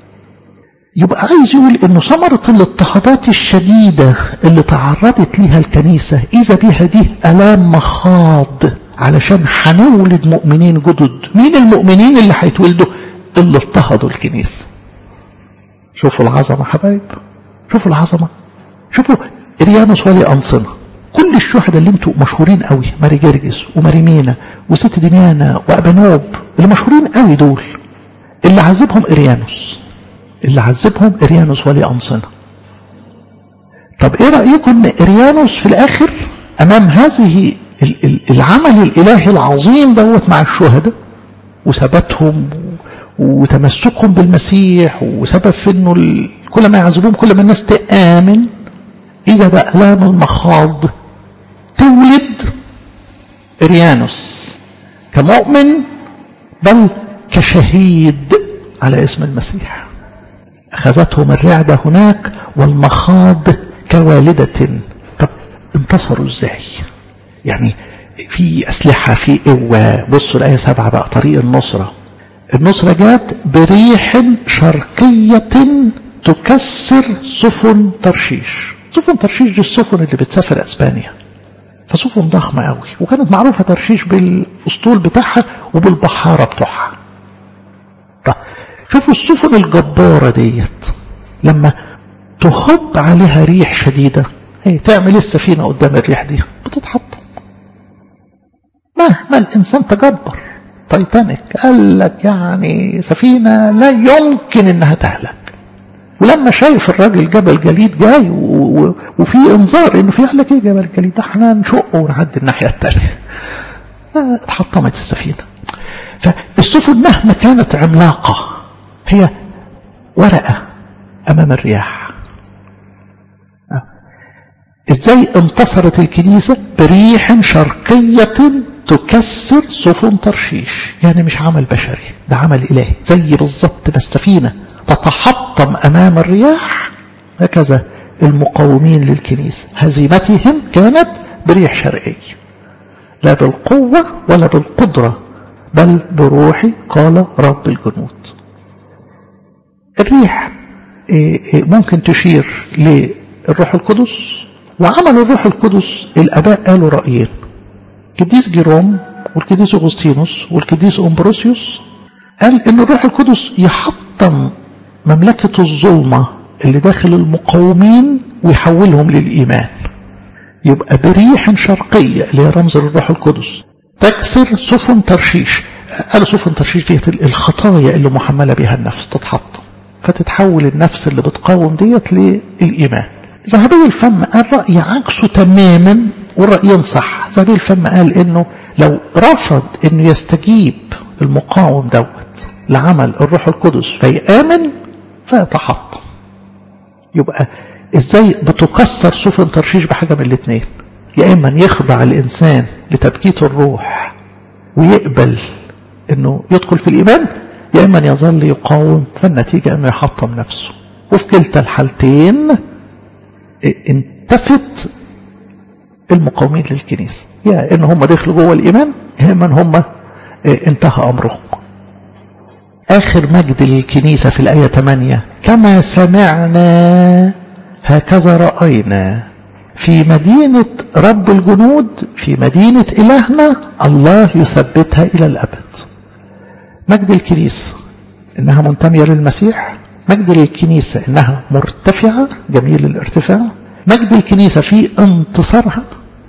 يبقى عايز يقول إنه ثمرة الاضطهادات الشديدة اللي تعرضت ليها الكنيسة إذا بيها دي ألام مخاض علشان هنولد مؤمنين جدد مين المؤمنين اللي هيتولدوا اللي اضطهدوا الكنيسة شوفوا العظمة حبايب شوفوا العظمة شوفوا ريانوس ولي أنصنة كل الشهداء اللي انتوا مشهورين قوي ماري جرجس وماري مينا وست دميانة وأبانوب اللي مشهورين قوي دول اللي عذبهم إريانوس اللي عذبهم إريانوس ولي أنصنة طب ايه رأيكم ان إريانوس في الآخر أمام هذه العمل الإلهي العظيم دوت مع الشهداء وثباتهم وتمسكهم بالمسيح وسبب في انه كل ما يعذبون كل ما الناس تآمن إذا بألام المخاض تولد إريانوس كمؤمن بل كشهيد على اسم المسيح أخذتهم الرعدة هناك والمخاض كوالدة طب انتصروا ازاي يعني في أسلحة في قوة بصوا الآية سبعة بقى طريق النصرة النصرة جات بريح شرقية تكسر سفن ترشيش سفن ترشيش دي السفن اللي بتسافر اسبانيا فسفن ضخمة قوي وكانت معروفة ترشيش بالاسطول بتاعها وبالبحارة بتوعها طيب شوفوا السفن الجبارة ديت لما تهب عليها ريح شديدة هي تعمل السفينة قدام الريح دي بتتحطم مهما الإنسان تجبر تايتانيك قال لك يعني سفينة لا يمكن إنها تهلك ولما شايف الراجل جبل جليد جاي وفي انذار انه في قال لك ايه جبل جليد ده احنا نشقه ونعدي الناحيه الثانيه اتحطمت السفينه فالسفن مهما كانت عملاقه هي ورقه امام الرياح ازاي انتصرت الكنيسه بريح شرقيه تكسر سفن ترشيش يعني مش عمل بشري ده عمل الهي زي بالظبط ما السفينه تتحطم أمام الرياح هكذا المقاومين للكنيسة هزيمتهم كانت بريح شرقي لا بالقوة ولا بالقدرة بل بروحي قال رب الجنود الريح ممكن تشير للروح القدس وعمل الروح القدس الآباء قالوا رأيين القديس جيروم والقديس أغسطينوس والقديس أمبروسيوس قال إن الروح القدس يحطم مملكة الظلمة اللي داخل المقاومين ويحولهم للإيمان يبقى بريح شرقية اللي هي رمز للروح القدس تكسر سفن ترشيش قالوا سفن ترشيش ديت الخطايا اللي محملة بها النفس تتحطم فتتحول النفس اللي بتقاوم ديت للإيمان ذهبي الفم قال رأي عكسه تماما والرأيين صح ذهبي الفم قال إنه لو رفض إنه يستجيب المقاوم دوت لعمل الروح القدس فيآمن فيتحطم يبقى ازاي بتكسر سفن ترشيش بحاجة من الاثنين يا اما يخضع الانسان لتبكيت الروح ويقبل انه يدخل في الايمان يا اما يظل يقاوم فالنتيجة انه يحطم نفسه وفي كلتا الحالتين انتفت المقاومين للكنيسة يا ان هم دخلوا جوه الايمان يا اما هم انتهى امرهم آخر مجد للكنيسة في الآية 8 كما سمعنا هكذا رأينا في مدينة رب الجنود في مدينة إلهنا الله يثبتها إلى الأبد مجد الكنيسة إنها منتمية للمسيح مجد الكنيسة إنها مرتفعة جميل الارتفاع مجد الكنيسة في انتصارها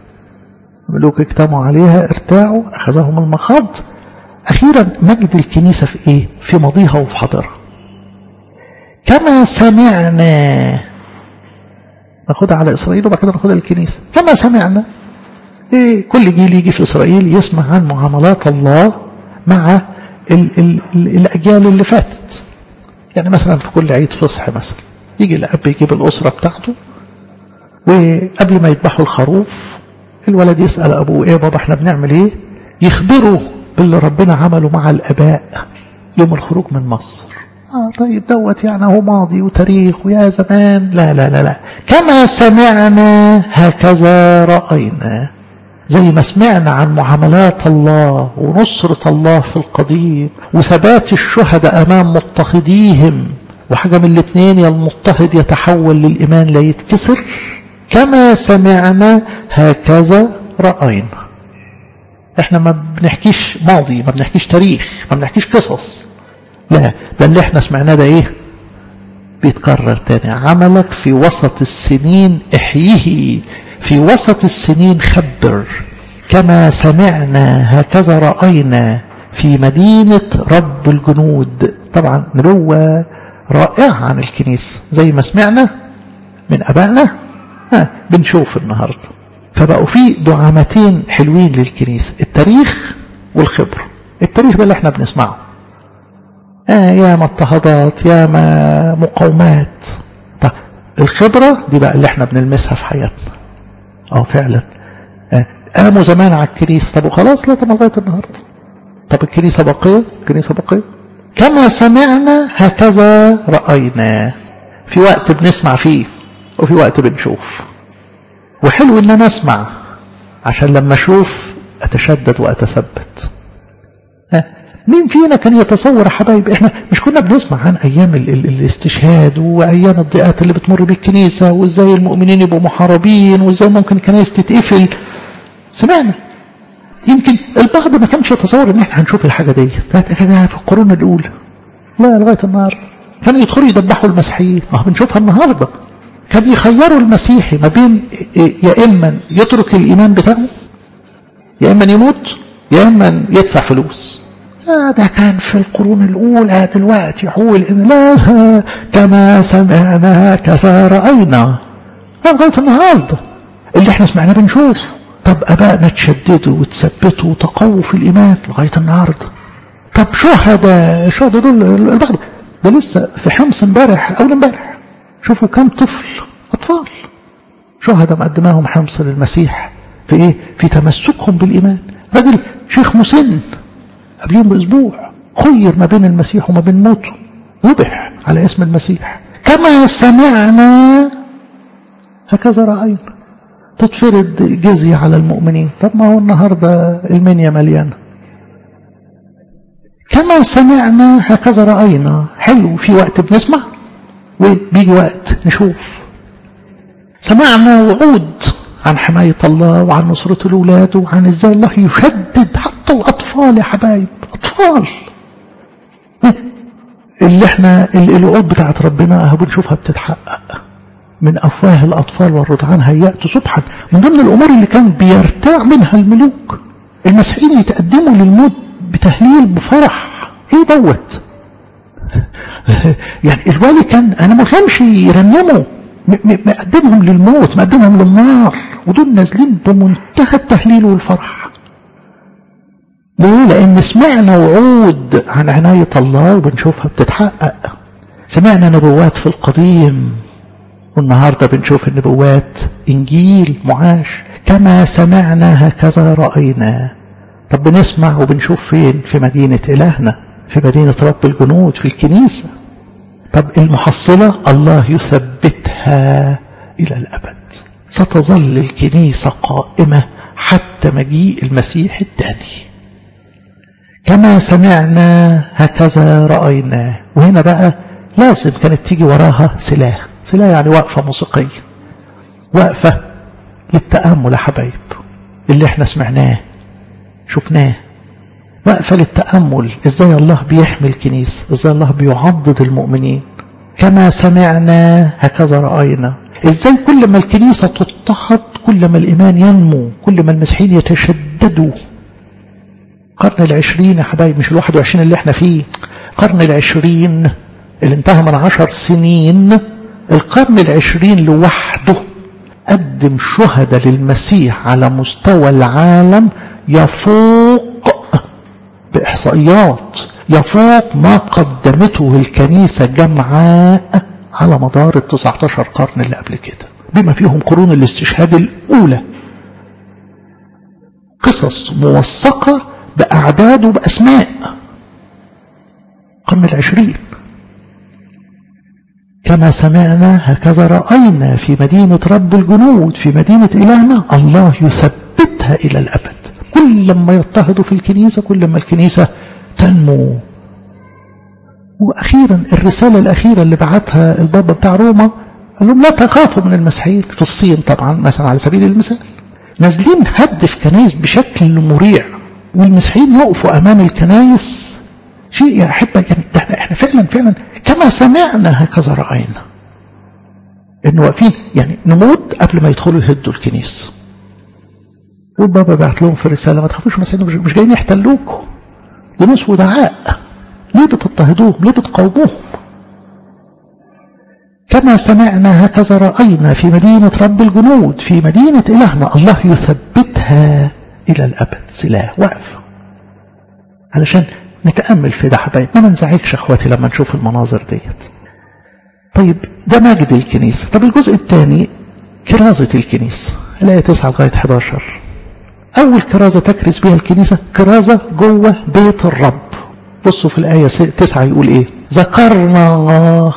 ملوك اجتمعوا عليها ارتاعوا أخذهم المخاض أخيرا مجد الكنيسة في إيه؟ في ماضيها وفي حاضرها كما سمعنا ناخدها على إسرائيل وبعد كده ناخدها للكنيسة كما سمعنا إيه كل جيل يجي في إسرائيل يسمع عن معاملات الله مع ال ال ال الأجيال اللي فاتت يعني مثلا في كل عيد فصح مثلا يجي الأب يجيب الأسرة بتاعته وقبل ما يذبحوا الخروف الولد يسأل أبوه إيه بابا احنا بنعمل إيه يخبره باللي ربنا عمله مع الآباء يوم الخروج من مصر آه طيب دوت يعني هو ماضي وتاريخ ويا زمان لا لا لا لا كما سمعنا هكذا رأينا زي ما سمعنا عن معاملات الله ونصرة الله في القديم وثبات الشهداء أمام مضطهديهم وحاجة من الاثنين يا المضطهد يتحول للإيمان لا يتكسر كما سمعنا هكذا رأينا احنا ما بنحكيش ماضي ما بنحكيش تاريخ ما بنحكيش قصص لا ده اللي احنا سمعناه ده ايه بيتكرر تاني عملك في وسط السنين احييه في وسط السنين خبر كما سمعنا هكذا رأينا في مدينة رب الجنود طبعا نبوة رائعة عن الكنيسة زي ما سمعنا من أبائنا ها بنشوف النهاردة فبقوا في دعامتين حلوين للكنيسة التاريخ والخبرة التاريخ ده اللي احنا بنسمعه آه يا ما اضطهادات يا ما مقاومات طب الخبرة دي بقى اللي احنا بنلمسها في حياتنا اه فعلا آه قاموا زمان على الكنيسة طب وخلاص لا طب لغاية النهاردة طب الكنيسة بقية الكنيسة بقية كما سمعنا هكذا رأينا في وقت بنسمع فيه وفي وقت بنشوف وحلو ان انا اسمع عشان لما اشوف اتشدد واتثبت مين فينا كان يتصور يا حبايب احنا مش كنا بنسمع عن ايام ال ال الاستشهاد وايام الضيقات اللي بتمر بالكنيسه وازاي المؤمنين يبقوا محاربين وازاي ممكن الكنائس تتقفل سمعنا يمكن البعض ما كانش يتصور ان احنا هنشوف الحاجه دي كده في القرون الاولى لا لغايه النهارده كانوا يدخلوا يذبحوا المسيحيين ما بنشوفها النهارده كان يخيروا المسيحي ما بين يا اما يترك الايمان بتاعه يا اما يموت يا اما يدفع فلوس آه ده كان في القرون الأولى دلوقتي حول إن لا كما سمعنا كذا رأينا لغاية النهاردة اللي احنا سمعناه بنشوف طب أبائنا تشددوا وتثبتوا وتقووا في الإيمان لغاية النهاردة طب شهداء الشهداء دول البعض ده لسه في حمص امبارح أول امبارح شوفوا كم طفل أطفال شهداء مقدماهم حمص للمسيح في إيه؟ في تمسكهم بالإيمان راجل شيخ مسن قبليهم بأسبوع خير ما بين المسيح وما بين موته ذبح على اسم المسيح كما سمعنا هكذا رأينا تتفرض جزية على المؤمنين طب ما هو النهاردة المنيا مليانة كما سمعنا هكذا رأينا حلو في وقت بنسمع وبيجي وقت نشوف سمعنا وعود عن حماية الله وعن نصرة الأولاد وعن ازاي الله يشدد حتى الأطفال يا حبايب أطفال اللي احنا الوعود بتاعت ربنا اهو بنشوفها بتتحقق من أفواه الأطفال والرضعان هيأت سبحا من ضمن الأمور اللي كان بيرتاع منها الملوك المسيحيين يتقدموا للموت بتهليل بفرح ايه دوت يعني الوالي كان انا ما فهمش يرنموا مقدمهم للموت مقدمهم للنار ودول نازلين بمنتهى التهليل والفرح ليه لان سمعنا وعود عن عناية الله وبنشوفها بتتحقق سمعنا نبوات في القديم والنهاردة بنشوف النبوات انجيل معاش كما سمعنا هكذا رأينا طب بنسمع وبنشوف فين في مدينة إلهنا في مدينة رب الجنود في الكنيسة طب المحصلة الله يثبتها إلى الأبد ستظل الكنيسة قائمة حتى مجيء المسيح الثاني كما سمعنا هكذا رأينا وهنا بقى لازم كانت تيجي وراها سلاح سلاح يعني وقفة موسيقية وقفة للتأمل يا حبايب اللي احنا سمعناه شفناه وقفة للتأمل ازاي الله بيحمي الكنيسة ازاي الله بيعضد المؤمنين كما سمعنا هكذا رأينا ازاي كل ما الكنيسة تضطهد كل ما الإيمان ينمو كل ما المسيحيين يتشددوا قرن العشرين يا حبايب مش الواحد وعشرين اللي احنا فيه قرن العشرين اللي انتهى من عشر سنين القرن العشرين لوحده قدم شهداء للمسيح على مستوى العالم يفوق بإحصائيات يفوق ما قدمته الكنيسة جمعاء على مدار ال 19 قرن اللي قبل كده بما فيهم قرون الاستشهاد الأولى قصص موثقة بأعداد وبأسماء القرن العشرين كما سمعنا هكذا رأينا في مدينة رب الجنود في مدينة إلهنا الله يثبتها إلى الأبد كل ما يضطهدوا في الكنيسة كل ما الكنيسة تنمو وأخيرا الرسالة الأخيرة اللي بعتها البابا بتاع روما قال لهم لا تخافوا من المسيحيين في الصين طبعا مثلا على سبيل المثال نازلين هد في كنايس بشكل مريع والمسيحيين يقفوا أمام الكنايس شيء يا أحبة يعني ده احنا فعلا فعلا كما سمعنا هكذا رأينا إنه واقفين يعني نموت قبل ما يدخلوا يهدوا الكنيسة والبابا بعت لهم في رسالة ما تخافوش المسيحيين مش جايين يحتلوكم دول ناس ودعاء ليه بتضطهدوهم ليه بتقاوموهم كما سمعنا هكذا رأينا في مدينة رب الجنود في مدينة إلهنا الله يثبتها إلى الأبد سلاح واقف علشان نتأمل في ده حبايب ما ننزعجش اخواتي لما نشوف المناظر ديت طيب ده مجد الكنيسة طب الجزء الثاني كرازة الكنيسة الآية 9 لغاية 11 أول كرازة تكرز بها الكنيسة كرازة جوه بيت الرب بصوا في الآية 9 يقول إيه ذكرنا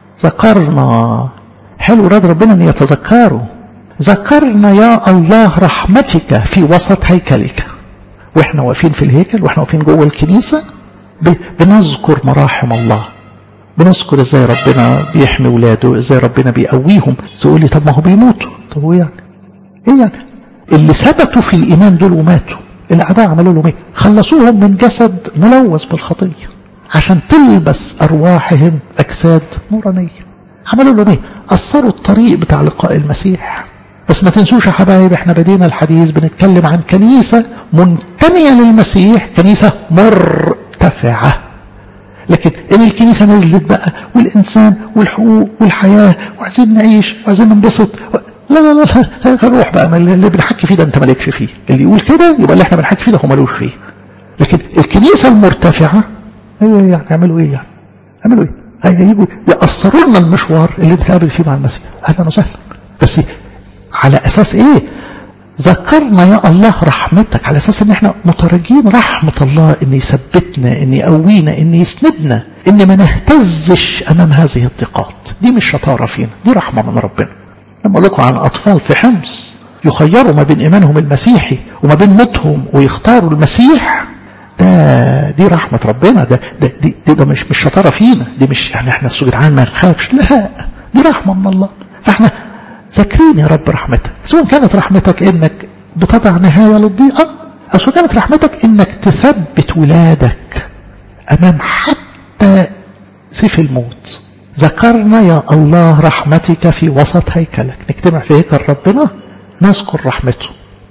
ذكرنا حلو راد ربنا أن يتذكروا ذكرنا يا الله رحمتك في وسط هيكلك واحنا واقفين في الهيكل واحنا واقفين جوه الكنيسة بنذكر مراحم الله بنذكر ازاي ربنا بيحمي ولاده ازاي ربنا بيقويهم تقول لي طب ما هو بيموتوا طب هو يعني ايه يعني اللي ثبتوا في الايمان دول وماتوا الاعداء عملوا لهم ايه خلصوهم من جسد ملوث بالخطيه عشان تلبس ارواحهم اجساد نورانيه عملوا لهم ايه اثروا الطريق بتاع لقاء المسيح بس ما تنسوش يا حبايب احنا بدينا الحديث بنتكلم عن كنيسة منتمية للمسيح كنيسة مرتفعة لكن ان الكنيسة نزلت بقى والانسان والحقوق والحياة وعايزين نعيش وعايزين ننبسط لا لا لا لا روح بقى اللي بنحكي فيه ده انت مالكش فيه اللي يقول كده يبقى اللي احنا بنحكي فيه ده هو مالوش فيه لكن الكنيسة المرتفعة ايه يعني يعملوا ايه يعني يعملوا ايه هيجوا يأثروا لنا المشوار اللي بنتقابل فيه مع المسيح اهلا وسهلا بس على اساس ايه ذكرنا يا الله رحمتك على اساس ان احنا مترجين رحمة الله ان يثبتنا ان يقوينا ان يسندنا ان ما نهتزش امام هذه الضيقات دي مش شطارة فينا دي رحمة من ربنا لما اقول لكم عن اطفال في حمص يخيروا ما بين ايمانهم المسيحي وما بين موتهم ويختاروا المسيح ده دي رحمة ربنا ده ده دي, دي ده مش مش شطارة فينا دي مش يعني احنا جدعان ما نخافش لا دي رحمة من الله فاحنا ذاكرين يا رب رحمتك سواء كانت رحمتك انك بتضع نهاية للضيقة او سواء كانت رحمتك انك تثبت ولادك امام حتى سيف الموت ذكرنا يا الله رحمتك في وسط هيكلك نجتمع في هيكل ربنا نذكر رحمته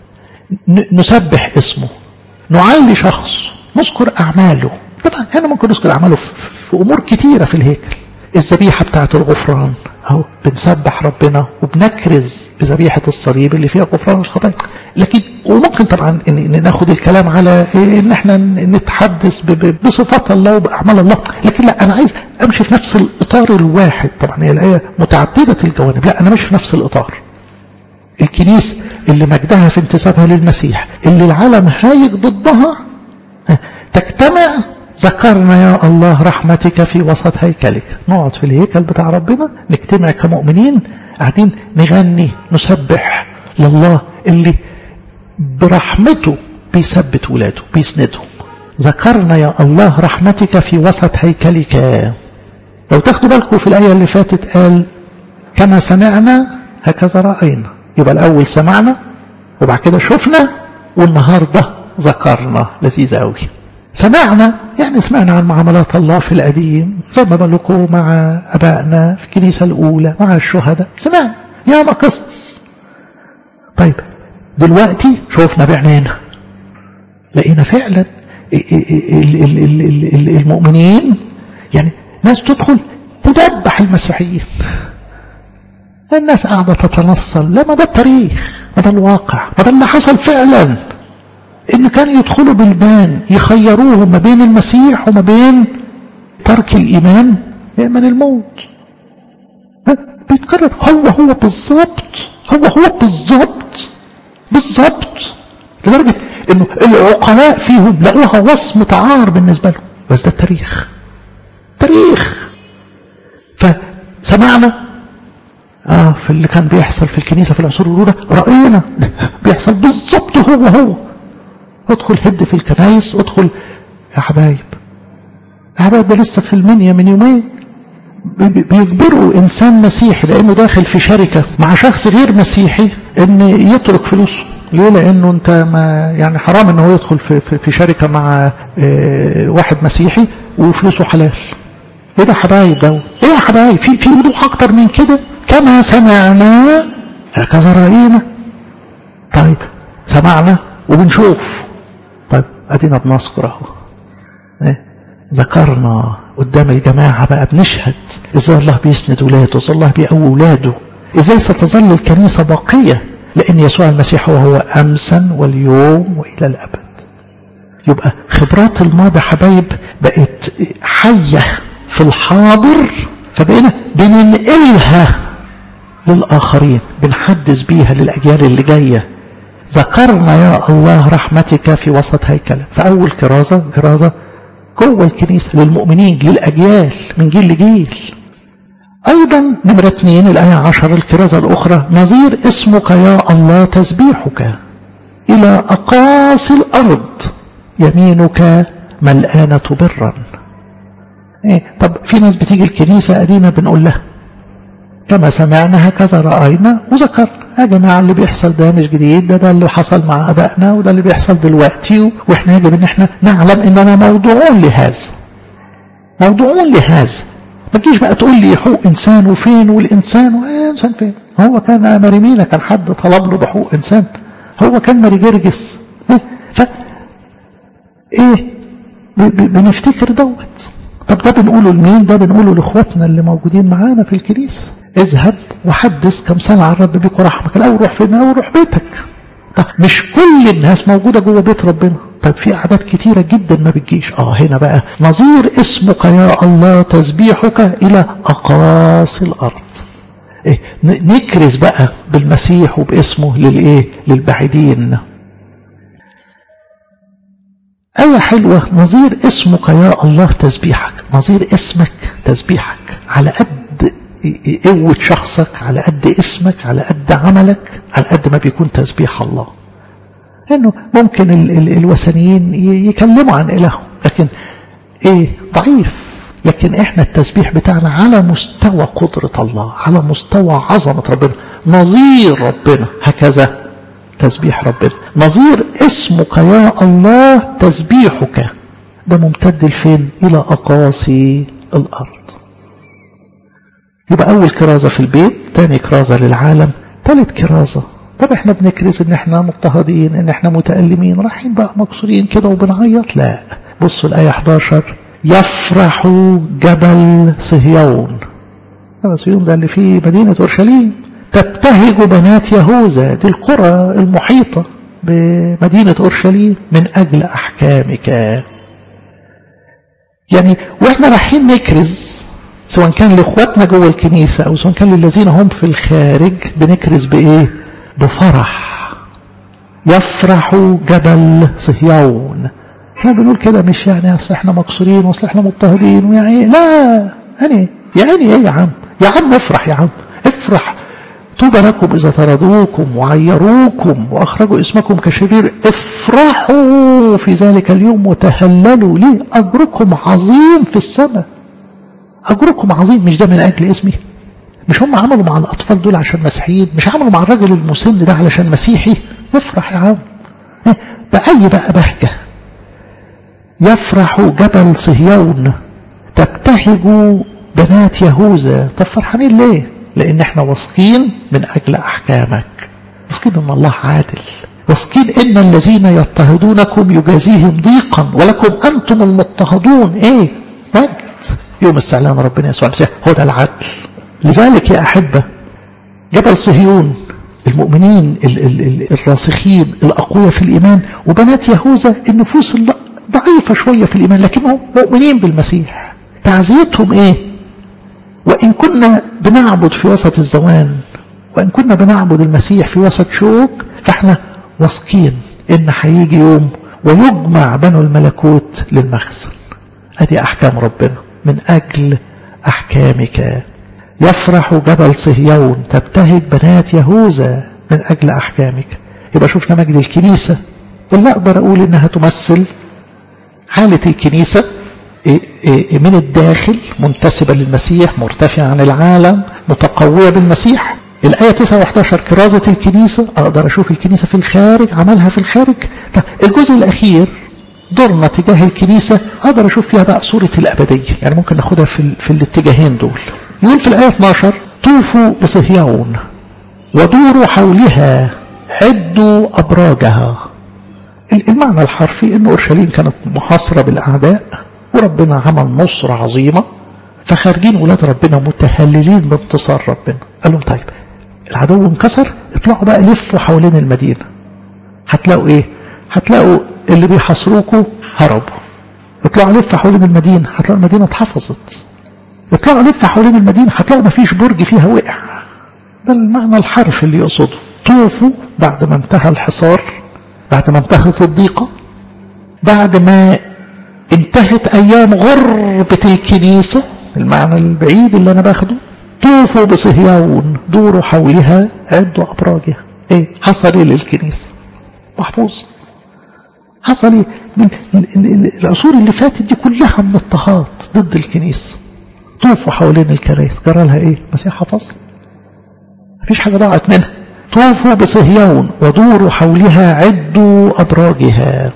نسبح اسمه نعلي شخص نذكر أعماله طبعا أنا ممكن نذكر أعماله في أمور كتيرة في الهيكل الذبيحة بتاعة الغفران أهو بنسبح ربنا وبنكرز بذبيحة الصليب اللي فيها غفران الخطايا لكن وممكن طبعا إن ناخد الكلام على ان احنا نتحدث بصفات الله وبأعمال الله لكن لا انا عايز امشي في نفس الاطار الواحد طبعا هي الايه متعددة الجوانب لا انا ماشي في نفس الاطار الكنيسة اللي مجدها في انتسابها للمسيح اللي العالم هايج ضدها تجتمع ذكرنا يا الله رحمتك في وسط هيكلك نقعد في الهيكل بتاع ربنا نجتمع كمؤمنين قاعدين نغني نسبح لله اللي برحمته بيثبت ولاده بيسندهم ذكرنا يا الله رحمتك في وسط هيكلك لو تاخدوا بالكم في الآية اللي فاتت قال كما سمعنا هكذا رأينا يبقى الأول سمعنا وبعد كده شفنا والنهاردة ذكرنا لذيذ قوي سمعنا يعني سمعنا عن معاملات الله في القديم زي ما ملكوا مع أبائنا في الكنيسة الأولى مع الشهداء سمعنا يا ما قصص طيب دلوقتي شوفنا بعينينا لقينا فعلا المؤمنين يعني ناس تدخل تدبح المسيحيين الناس قاعدة تتنصل لا ما ده التاريخ ما ده الواقع ما ده اللي حصل فعلا ان كانوا يدخلوا بلدان يخيروه ما بين المسيح وما بين ترك الايمان يأمن الموت بيتكرر هو هو بالظبط هو هو بالظبط بالظبط لدرجة انه العقلاء فيهم لقوها وصمة عار بالنسبة لهم بس ده التاريخ تاريخ فسمعنا اه في اللي كان بيحصل في الكنيسة في العصور الأولى رأينا بيحصل بالظبط هو هو ادخل هد في الكنايس ادخل يا حبايب يا حبايب ده لسه في المنيا من يومين بيجبروا انسان مسيحي لانه داخل في شركة مع شخص غير مسيحي ان يترك فلوسه ليه لانه انت ما يعني حرام ان هو يدخل في, في, في شركة مع اه واحد مسيحي وفلوسه حلال ايه ده حبايب ده ايه يا حبايب في في وضوح اكتر من كده كما سمعنا هكذا راينا طيب سمعنا وبنشوف طيب ادينا بنذكر اهو ايه ذكرنا قدام الجماعة بقى بنشهد ازاي الله بيسند ولاده ازاي الله بيقوي ولاده ازاي ستظل الكنيسة باقية لان يسوع المسيح هو هو امسا واليوم والى الابد يبقى خبرات الماضي حبايب بقت حية في الحاضر فبقينا بننقلها للآخرين بنحدث بيها للأجيال اللي جاية ذكرنا يا الله رحمتك في وسط هيكلة فأول كرازة كرازة جوه الكنيسة للمؤمنين للأجيال من جيل لجيل أيضا نمرة اثنين الآية عشر الكرازة الأخرى نظير اسمك يا الله تسبيحك إلى أقاصي الأرض يمينك ملآنة برا إيه طب في ناس بتيجي الكنيسة أدينا بنقول لها كما سمعنا هكذا رأينا وذكرنا يا جماعة اللي بيحصل ده مش جديد ده ده اللي حصل مع أبائنا وده اللي بيحصل دلوقتي وإحنا يجب إن إحنا نعلم إننا موضوعون لهذا موضوعون لهذا ما تجيش بقى تقول لي حقوق إنسان وفين والإنسان وإيه إنسان فين هو كان مريمينا كان حد طلب له بحقوق إنسان هو كان ماري جرجس إيه ف إيه بنفتكر دوت طب ده بنقوله لمين ده بنقوله لاخواتنا اللي موجودين معانا في الكنيسة اذهب وحدث كم سنة عن رب بيك ورحمك الاول روح فين الاول روح بيتك طب مش كل الناس موجودة جوه بيت ربنا طب في اعداد كتيرة جدا ما بتجيش اه هنا بقى نظير اسمك يا الله تسبيحك الى اقاصي الارض إيه نكرز بقى بالمسيح وباسمه للايه للبعيدين آية حلوة نظير اسمك يا الله تسبيحك نظير اسمك تسبيحك على قد قوة شخصك على قد اسمك على قد عملك على قد ما بيكون تسبيح الله لأنه ممكن ال ال الوثنيين يكلموا عن إلههم لكن إيه ضعيف لكن إحنا التسبيح بتاعنا على مستوى قدرة الله على مستوى عظمة ربنا نظير ربنا هكذا تسبيح ربنا نظير اسمك يا الله تسبيحك ده ممتد لفين إلى أقاصي الأرض يبقى أول كرازة في البيت تاني كرازة للعالم تالت كرازة طب احنا بنكرز ان احنا مضطهدين ان احنا متألمين رايحين بقى مكسورين كده وبنعيط لا بصوا الآية 11 يفرح جبل صهيون جبل صهيون ده اللي فيه مدينة أورشليم تبتهج بنات يهوذا دي القرى المحيطة بمدينة أورشليم من أجل أحكامك يعني وإحنا رايحين نكرز سواء كان لإخواتنا جوه الكنيسة أو سواء كان للذين هم في الخارج بنكرز بإيه بفرح يفرح جبل صهيون احنا بنقول كده مش يعني اصل احنا مكسورين واصل احنا مضطهدين ويعني لا يعني يعني ايه يا عم يا عم افرح يا عم افرح طوبى لكم إذا طردوكم وعيروكم وأخرجوا اسمكم كشرير افرحوا في ذلك اليوم وتهللوا ليه أجركم عظيم في السماء أجركم عظيم مش ده من أجل اسمي مش هم عملوا مع الأطفال دول عشان مسيحيين مش عملوا مع الراجل المسن ده علشان مسيحي افرح يا عم بأي بقى بهجة يفرح جبل صهيون تبتهج بنات يهوذا طب فرحانين ليه لان احنا واثقين من اجل احكامك واثقين ان الله عادل واثقين ان الذين يضطهدونكم يجازيهم ضيقا ولكم انتم المضطهدون ايه مجد يوم استعلان ربنا يسوع المسيح هو ده العدل لذلك يا احبه جبل صهيون المؤمنين ال ال ال الراسخين الاقوياء في الايمان وبنات يهوذا النفوس ضعيفه شويه في الايمان لكنهم مؤمنين بالمسيح تعزيتهم ايه وان كنا بنعبد في وسط الزوان وان كنا بنعبد المسيح في وسط شوك فاحنا واثقين ان هيجي يوم ويجمع بنو الملكوت للمخزن ادي احكام ربنا من اجل احكامك يفرح جبل صهيون تبتهج بنات يهوذا من اجل احكامك يبقى شفنا مجد الكنيسه اللي اقدر اقول انها تمثل حاله الكنيسه من الداخل منتسبة للمسيح مرتفعة عن العالم متقوية بالمسيح الآية 9 و11 كرازة الكنيسة أقدر أشوف الكنيسة في الخارج عملها في الخارج طب الجزء الأخير دورنا تجاه الكنيسة أقدر أشوف فيها بقى صورة الأبدية يعني ممكن ناخدها في, في الاتجاهين دول يقول في الآية 12 طوفوا بصهيون ودوروا حولها عدوا أبراجها المعنى الحرفي أن أورشليم كانت محاصرة بالأعداء وربنا عمل نصرة عظيمة فخارجين ولاد ربنا متهللين بانتصار ربنا قال لهم طيب العدو انكسر اطلعوا بقى لفوا حوالين المدينة هتلاقوا ايه هتلاقوا اللي بيحاصروكوا هربوا اطلعوا لفوا حوالين المدينة هتلاقوا المدينة اتحفظت اطلعوا لفوا حوالين المدينة هتلاقوا مفيش برج فيها وقع ده المعنى الحرف اللي يقصده طوفوا بعد ما انتهى الحصار بعد ما انتهت الضيقة بعد ما انتهت ايام غربة الكنيسة المعنى البعيد اللي انا باخده طوفوا بصهيون دوروا حولها عدوا ابراجها ايه حصل ايه للكنيسة محفوظ حصل ايه من العصور اللي فاتت دي كلها من اضطهاد ضد الكنيسة طوفوا حوالين الكنائس جرى لها ايه المسيح حفظ مفيش حاجة ضاعت منها طوفوا بصهيون ودوروا حولها عدوا ابراجها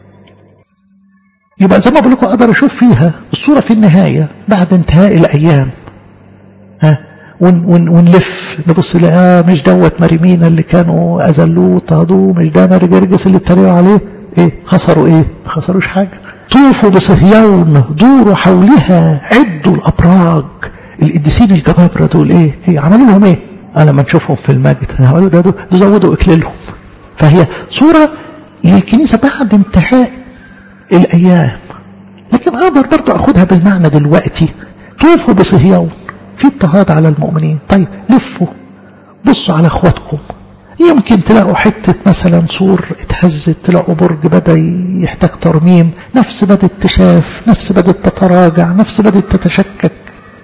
يبقى زي ما بقول لكم اقدر اشوف فيها الصوره في النهايه بعد انتهاء الايام ها ون ون ونلف نبص لها مش دوت مريمينا اللي كانوا اذلوه واضطهدوه مش ده ماري جرجس اللي اتريقوا عليه ايه خسروا ايه ما خسروش حاجه طوفوا بصهيون دوروا حولها عدوا الابراج القديسين الجبابره دول ايه ايه عملوا لهم ايه انا لما نشوفهم في المجد هقولوا ده دول زودوا اكليلهم فهي صوره للكنيسه بعد انتهاء الأيام لكن أقدر برضو أخدها بالمعنى دلوقتي طوفوا بصهيون في اضطهاد على المؤمنين طيب لفوا بصوا على أخواتكم يمكن تلاقوا حتة مثلا سور اتهزت تلاقوا برج بدأ يحتاج ترميم نفس بدأت تخاف نفس بدأت تتراجع نفس بدأت تتشكك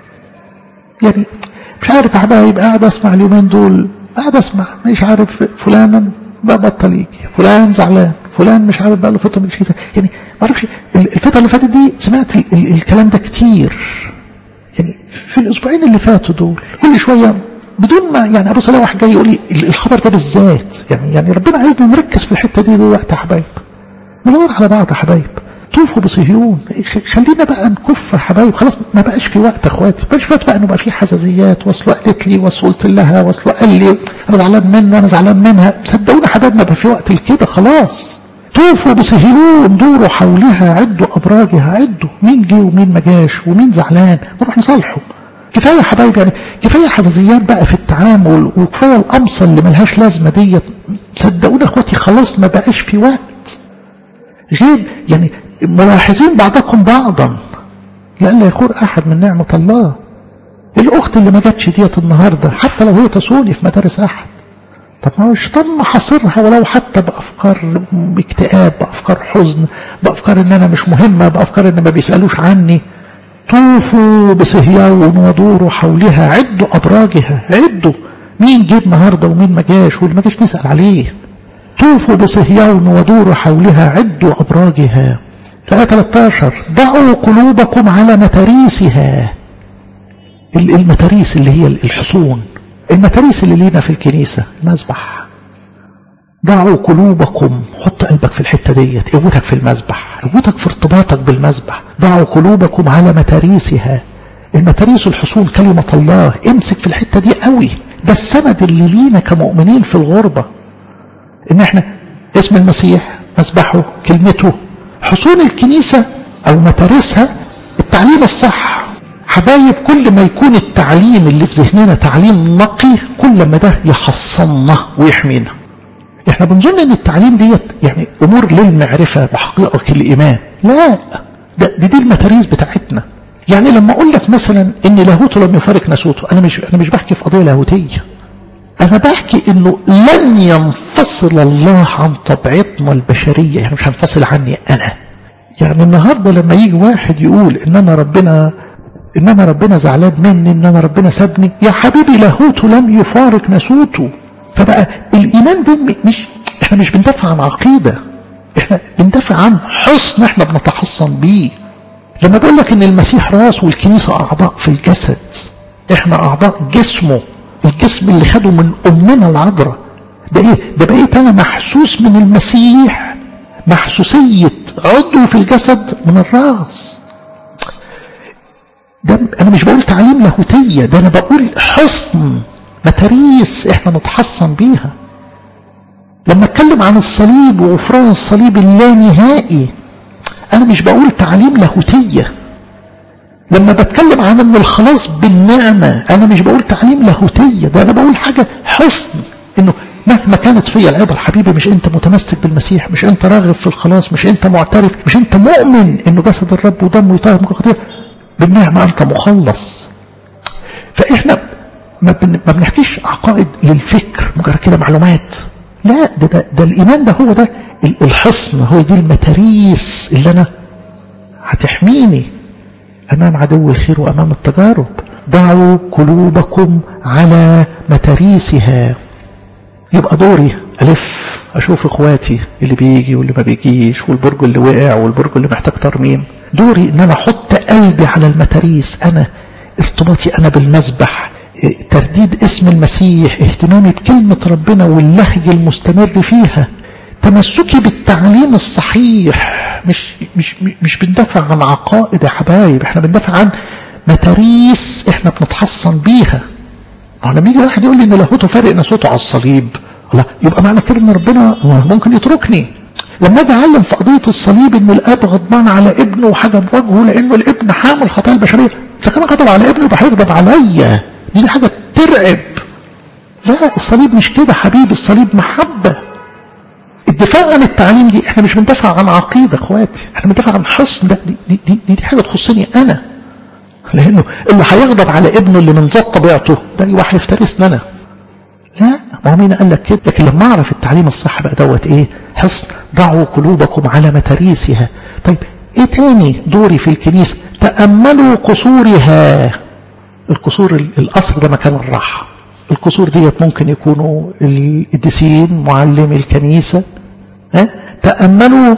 يعني مش عارف يا حبايب قاعد اسمع اليومين دول قاعد اسمع مش عارف فلانا بقى بطل يجي فلان زعلان فلان مش عارف بقى له فتره مش كده يعني ما اعرفش الفتره اللي فاتت دي سمعت ال ال الكلام ده كتير يعني في الاسبوعين اللي فاتوا دول كل شويه بدون ما يعني ابص الاقي واحد جاي يقول لي الخبر ده بالذات يعني يعني ربنا عايزنا نركز في الحته دي دلوقتي يا حبايب ندور على بعض يا حبايب طوفوا بصهيون خلينا بقى نكف يا حبايب خلاص ما بقاش في وقت يا اخواتي ما بقاش في وقت بقى انه بقى في حساسيات واصله قالت لي واصل قلت لها واصله قال لي انا زعلان منه انا زعلان منها صدقونا يا حبايب ما بقى في وقت لكده خلاص طوفوا بصهيون دوروا حولها عدوا ابراجها عدوا مين جه ومين ما جاش ومين زعلان نروح نصالحه كفايه يا حبايب يعني كفايه حساسيات بقى في التعامل وكفايه القمصه اللي ملهاش لازمه ديت صدقونا اخواتي خلاص ما بقاش في وقت غير يعني ملاحظين بعضكم بعضا لئلا يخور احد من نعمه الله الاخت اللي ما جاتش ديت النهارده حتى لو هي تصوني في مدارس احد طب ما هو الشيطان محاصرها ولو حتى بافكار باكتئاب بافكار حزن بافكار ان انا مش مهمه بافكار ان ما بيسالوش عني طوفوا بصهيون ودوروا حولها عدوا ابراجها عدوا مين جه النهارده ومين ما جاش واللي ما جاش نسال عليه طوفوا بصهيون ودوروا حولها عدوا ابراجها الآية 13 ضعوا قلوبكم على متاريسها المتاريس اللي هي الحصون المتاريس اللي لينا في الكنيسة المذبح ضعوا قلوبكم حط قلبك في الحتة ديت قوتك في المذبح قوتك في ارتباطك بالمذبح ضعوا قلوبكم على متاريسها المتاريس الحصون كلمة الله امسك في الحتة دي قوي ده السند اللي لينا كمؤمنين في الغربة ان احنا اسم المسيح مذبحه كلمته حصون الكنيسة او متارسها التعليم الصح حبايب كل ما يكون التعليم اللي في ذهننا تعليم نقي كل ما ده يحصننا ويحمينا احنا بنظن ان التعليم ديت يعني امور للمعرفة بحقيقة الايمان لا ده دي, دي المتاريس بتاعتنا يعني لما اقول لك مثلا ان لاهوته لم يفارق ناسوته انا مش انا مش بحكي في قضيه لاهوتيه انا بحكي انه لن ينفصل الله عن طبيعتنا البشريه يعني مش هينفصل عني انا يعني النهارده لما يجي واحد يقول ان انا ربنا ان انا ربنا زعلان مني ان انا ربنا سابني يا حبيبي لاهوته لم يفارق ناسوته فبقى الايمان ده مش احنا مش بندافع عن عقيده احنا بندافع عن حصن احنا بنتحصن بيه لما بقول لك ان المسيح راس والكنيسة اعضاء في الجسد احنا اعضاء جسمه الجسم اللي خده من امنا العذراء ده ايه ده بقيت انا محسوس من المسيح محسوسية عضو في الجسد من الراس ده انا مش بقول تعليم لاهوتية ده انا بقول حصن متاريس احنا نتحصن بيها لما اتكلم عن الصليب وغفران الصليب اللانهائي انا مش بقول تعليم لاهوتية لما بتكلم عن ان الخلاص بالنعمة انا مش بقول تعليم لاهوتية ده انا بقول حاجة حصن انه مهما كانت فيا العبر حبيبي مش انت متمسك بالمسيح مش انت راغب في الخلاص مش انت معترف مش انت مؤمن انه جسد الرب ودمه يطهر من خطيه بالنعمة انت مخلص فاحنا ما, بن... ما بنحكيش عقائد للفكر مجرد كده معلومات لا ده, ده, ده الايمان ده هو ده الحصن هو دي المتاريس اللي انا هتحميني امام عدو الخير وامام التجارب ضعوا قلوبكم على متاريسها يبقى دوري الف اشوف اخواتي اللي بيجي واللي ما بيجيش والبرج اللي وقع والبرج اللي محتاج ترميم دوري ان انا احط قلبي على المتاريس انا ارتباطي انا بالمذبح ترديد اسم المسيح اهتمامي بكلمة ربنا واللهج المستمر فيها تمسكي بالتعليم الصحيح مش مش مش بندافع عن عقائد يا حبايب احنا بندافع عن متاريس احنا بنتحصن بيها ما لما يجي واحد يقول لي ان لاهوته فارق ناسوته على الصليب لا يبقى معنى كده ان ربنا ممكن يتركني لما اجي اعلم في قضيه الصليب ان الاب غضبان على ابنه وحاجه بوجهه لانه الابن حامل خطايا البشريه اذا كان غضب على ابنه يبقى هيغضب عليا دي حاجه ترعب لا الصليب مش كده حبيبي الصليب محبه الدفاع عن التعليم دي احنا مش بندافع عن عقيده اخواتي احنا بندافع عن حصن ده دي دي, دي, دي, دي حاجه تخصني انا لانه اللي هيغضب على ابنه اللي من ذات طبيعته ده يبقى هيفترسني انا لا ما هو مين قال لك كده لكن لما اعرف التعليم الصح بقى دوت ايه حصن ضعوا قلوبكم على متاريسها طيب ايه تاني دوري في الكنيسه تاملوا قصورها القصور القصر ده مكان الراحه القصور ديت ممكن يكونوا القديسين معلمي الكنيسه ها تاملوا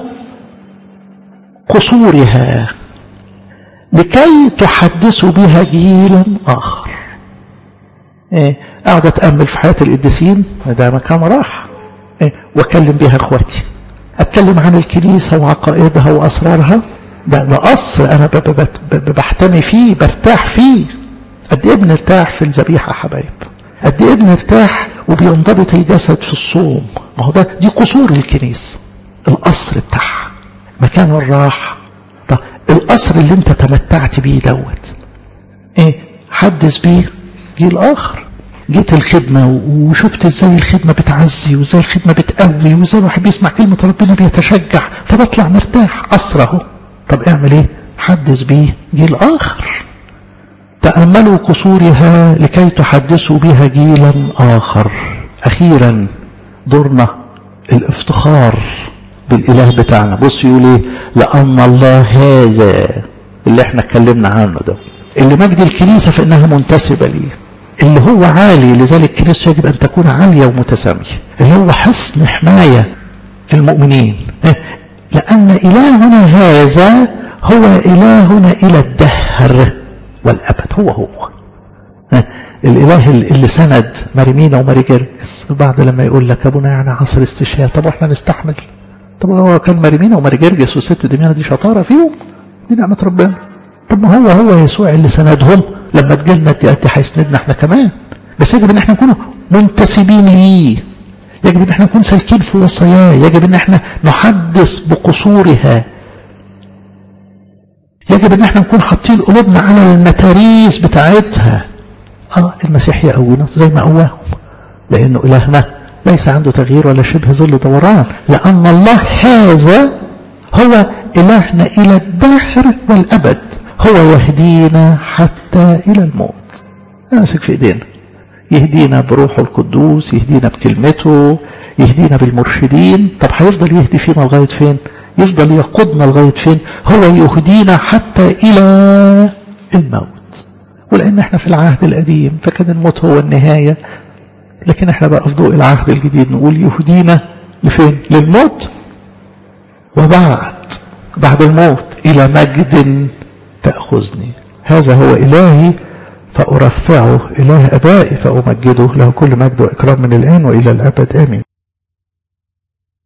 قصورها لكي تحدثوا بها جيلا آخر إيه أقعد أتأمل في حياة القديسين ده مكان راحة إيه وأكلم بها إخواتي أتكلم عن الكنيسة وعقائدها وأسرارها ده ده قصر أنا بحتمي فيه برتاح فيه قد إيه بنرتاح في الذبيحة حبايب قد إيه بنرتاح وبينضبط الجسد في الصوم ما هو ده دي قصور الكنيسة القصر بتاعها مكان الراحة طب القصر اللي انت تمتعت بيه دوت ايه حدث بيه جيل اخر جيت الخدمة وشفت ازاي الخدمة بتعزي وازاي الخدمة بتقوي وازاي الواحد بيسمع كلمة ربنا بيتشجع فبطلع مرتاح قصر اهو طب اعمل ايه حدث بيه جيل اخر تأملوا قصورها لكي تحدثوا بها جيلا آخر أخيرا دورنا الافتخار بالإله بتاعنا بص يقول ايه لأن الله هذا اللي احنا اتكلمنا عنه ده اللي مجد الكنيسة فإنها منتسبة ليه اللي هو عالي لذلك الكنيسة يجب أن تكون عالية ومتسامية اللي هو حصن حماية للمؤمنين لأن إلهنا هذا هو إلهنا إلى الدهر والأبد هو هو الاله اللي سند مريمينا وماري جرجس البعض لما يقول لك ابونا يعني عصر استشهاد طب واحنا نستحمل طب هو كان مريمينا وماري جرجس والست دميانة دي شطارة فيهم دي نعمة ربنا طب ما هو هو يسوع اللي سندهم لما تجيلنا دي هيسندنا احنا كمان بس يجب ان احنا نكون منتسبين ليه يجب ان احنا نكون سالكين في وصاياه يجب ان احنا نحدث بقصورها يجب ان احنا نكون حاطين قلوبنا على المتاريس بتاعتها اه المسيح يقوينا زي ما قواهم لانه الهنا ليس عنده تغيير ولا شبه ظل دوران لان الله هذا هو الهنا الى الدهر والابد هو يهدينا حتى الى الموت ماسك في ايدينا يهدينا بروحه القدوس يهدينا بكلمته يهدينا بالمرشدين طب هيفضل يهدي فينا لغايه فين يفضل يقودنا لغايه فين هو يهدينا حتى الى الموت ولان احنا في العهد القديم فكان الموت هو النهايه لكن احنا بقى في ضوء العهد الجديد نقول يهدينا لفين للموت وبعد بعد الموت الى مجد تاخذني هذا هو الهي فأرفعه إله أبائي فأمجده له كل مجد وإكرام من الآن وإلى الأبد آمين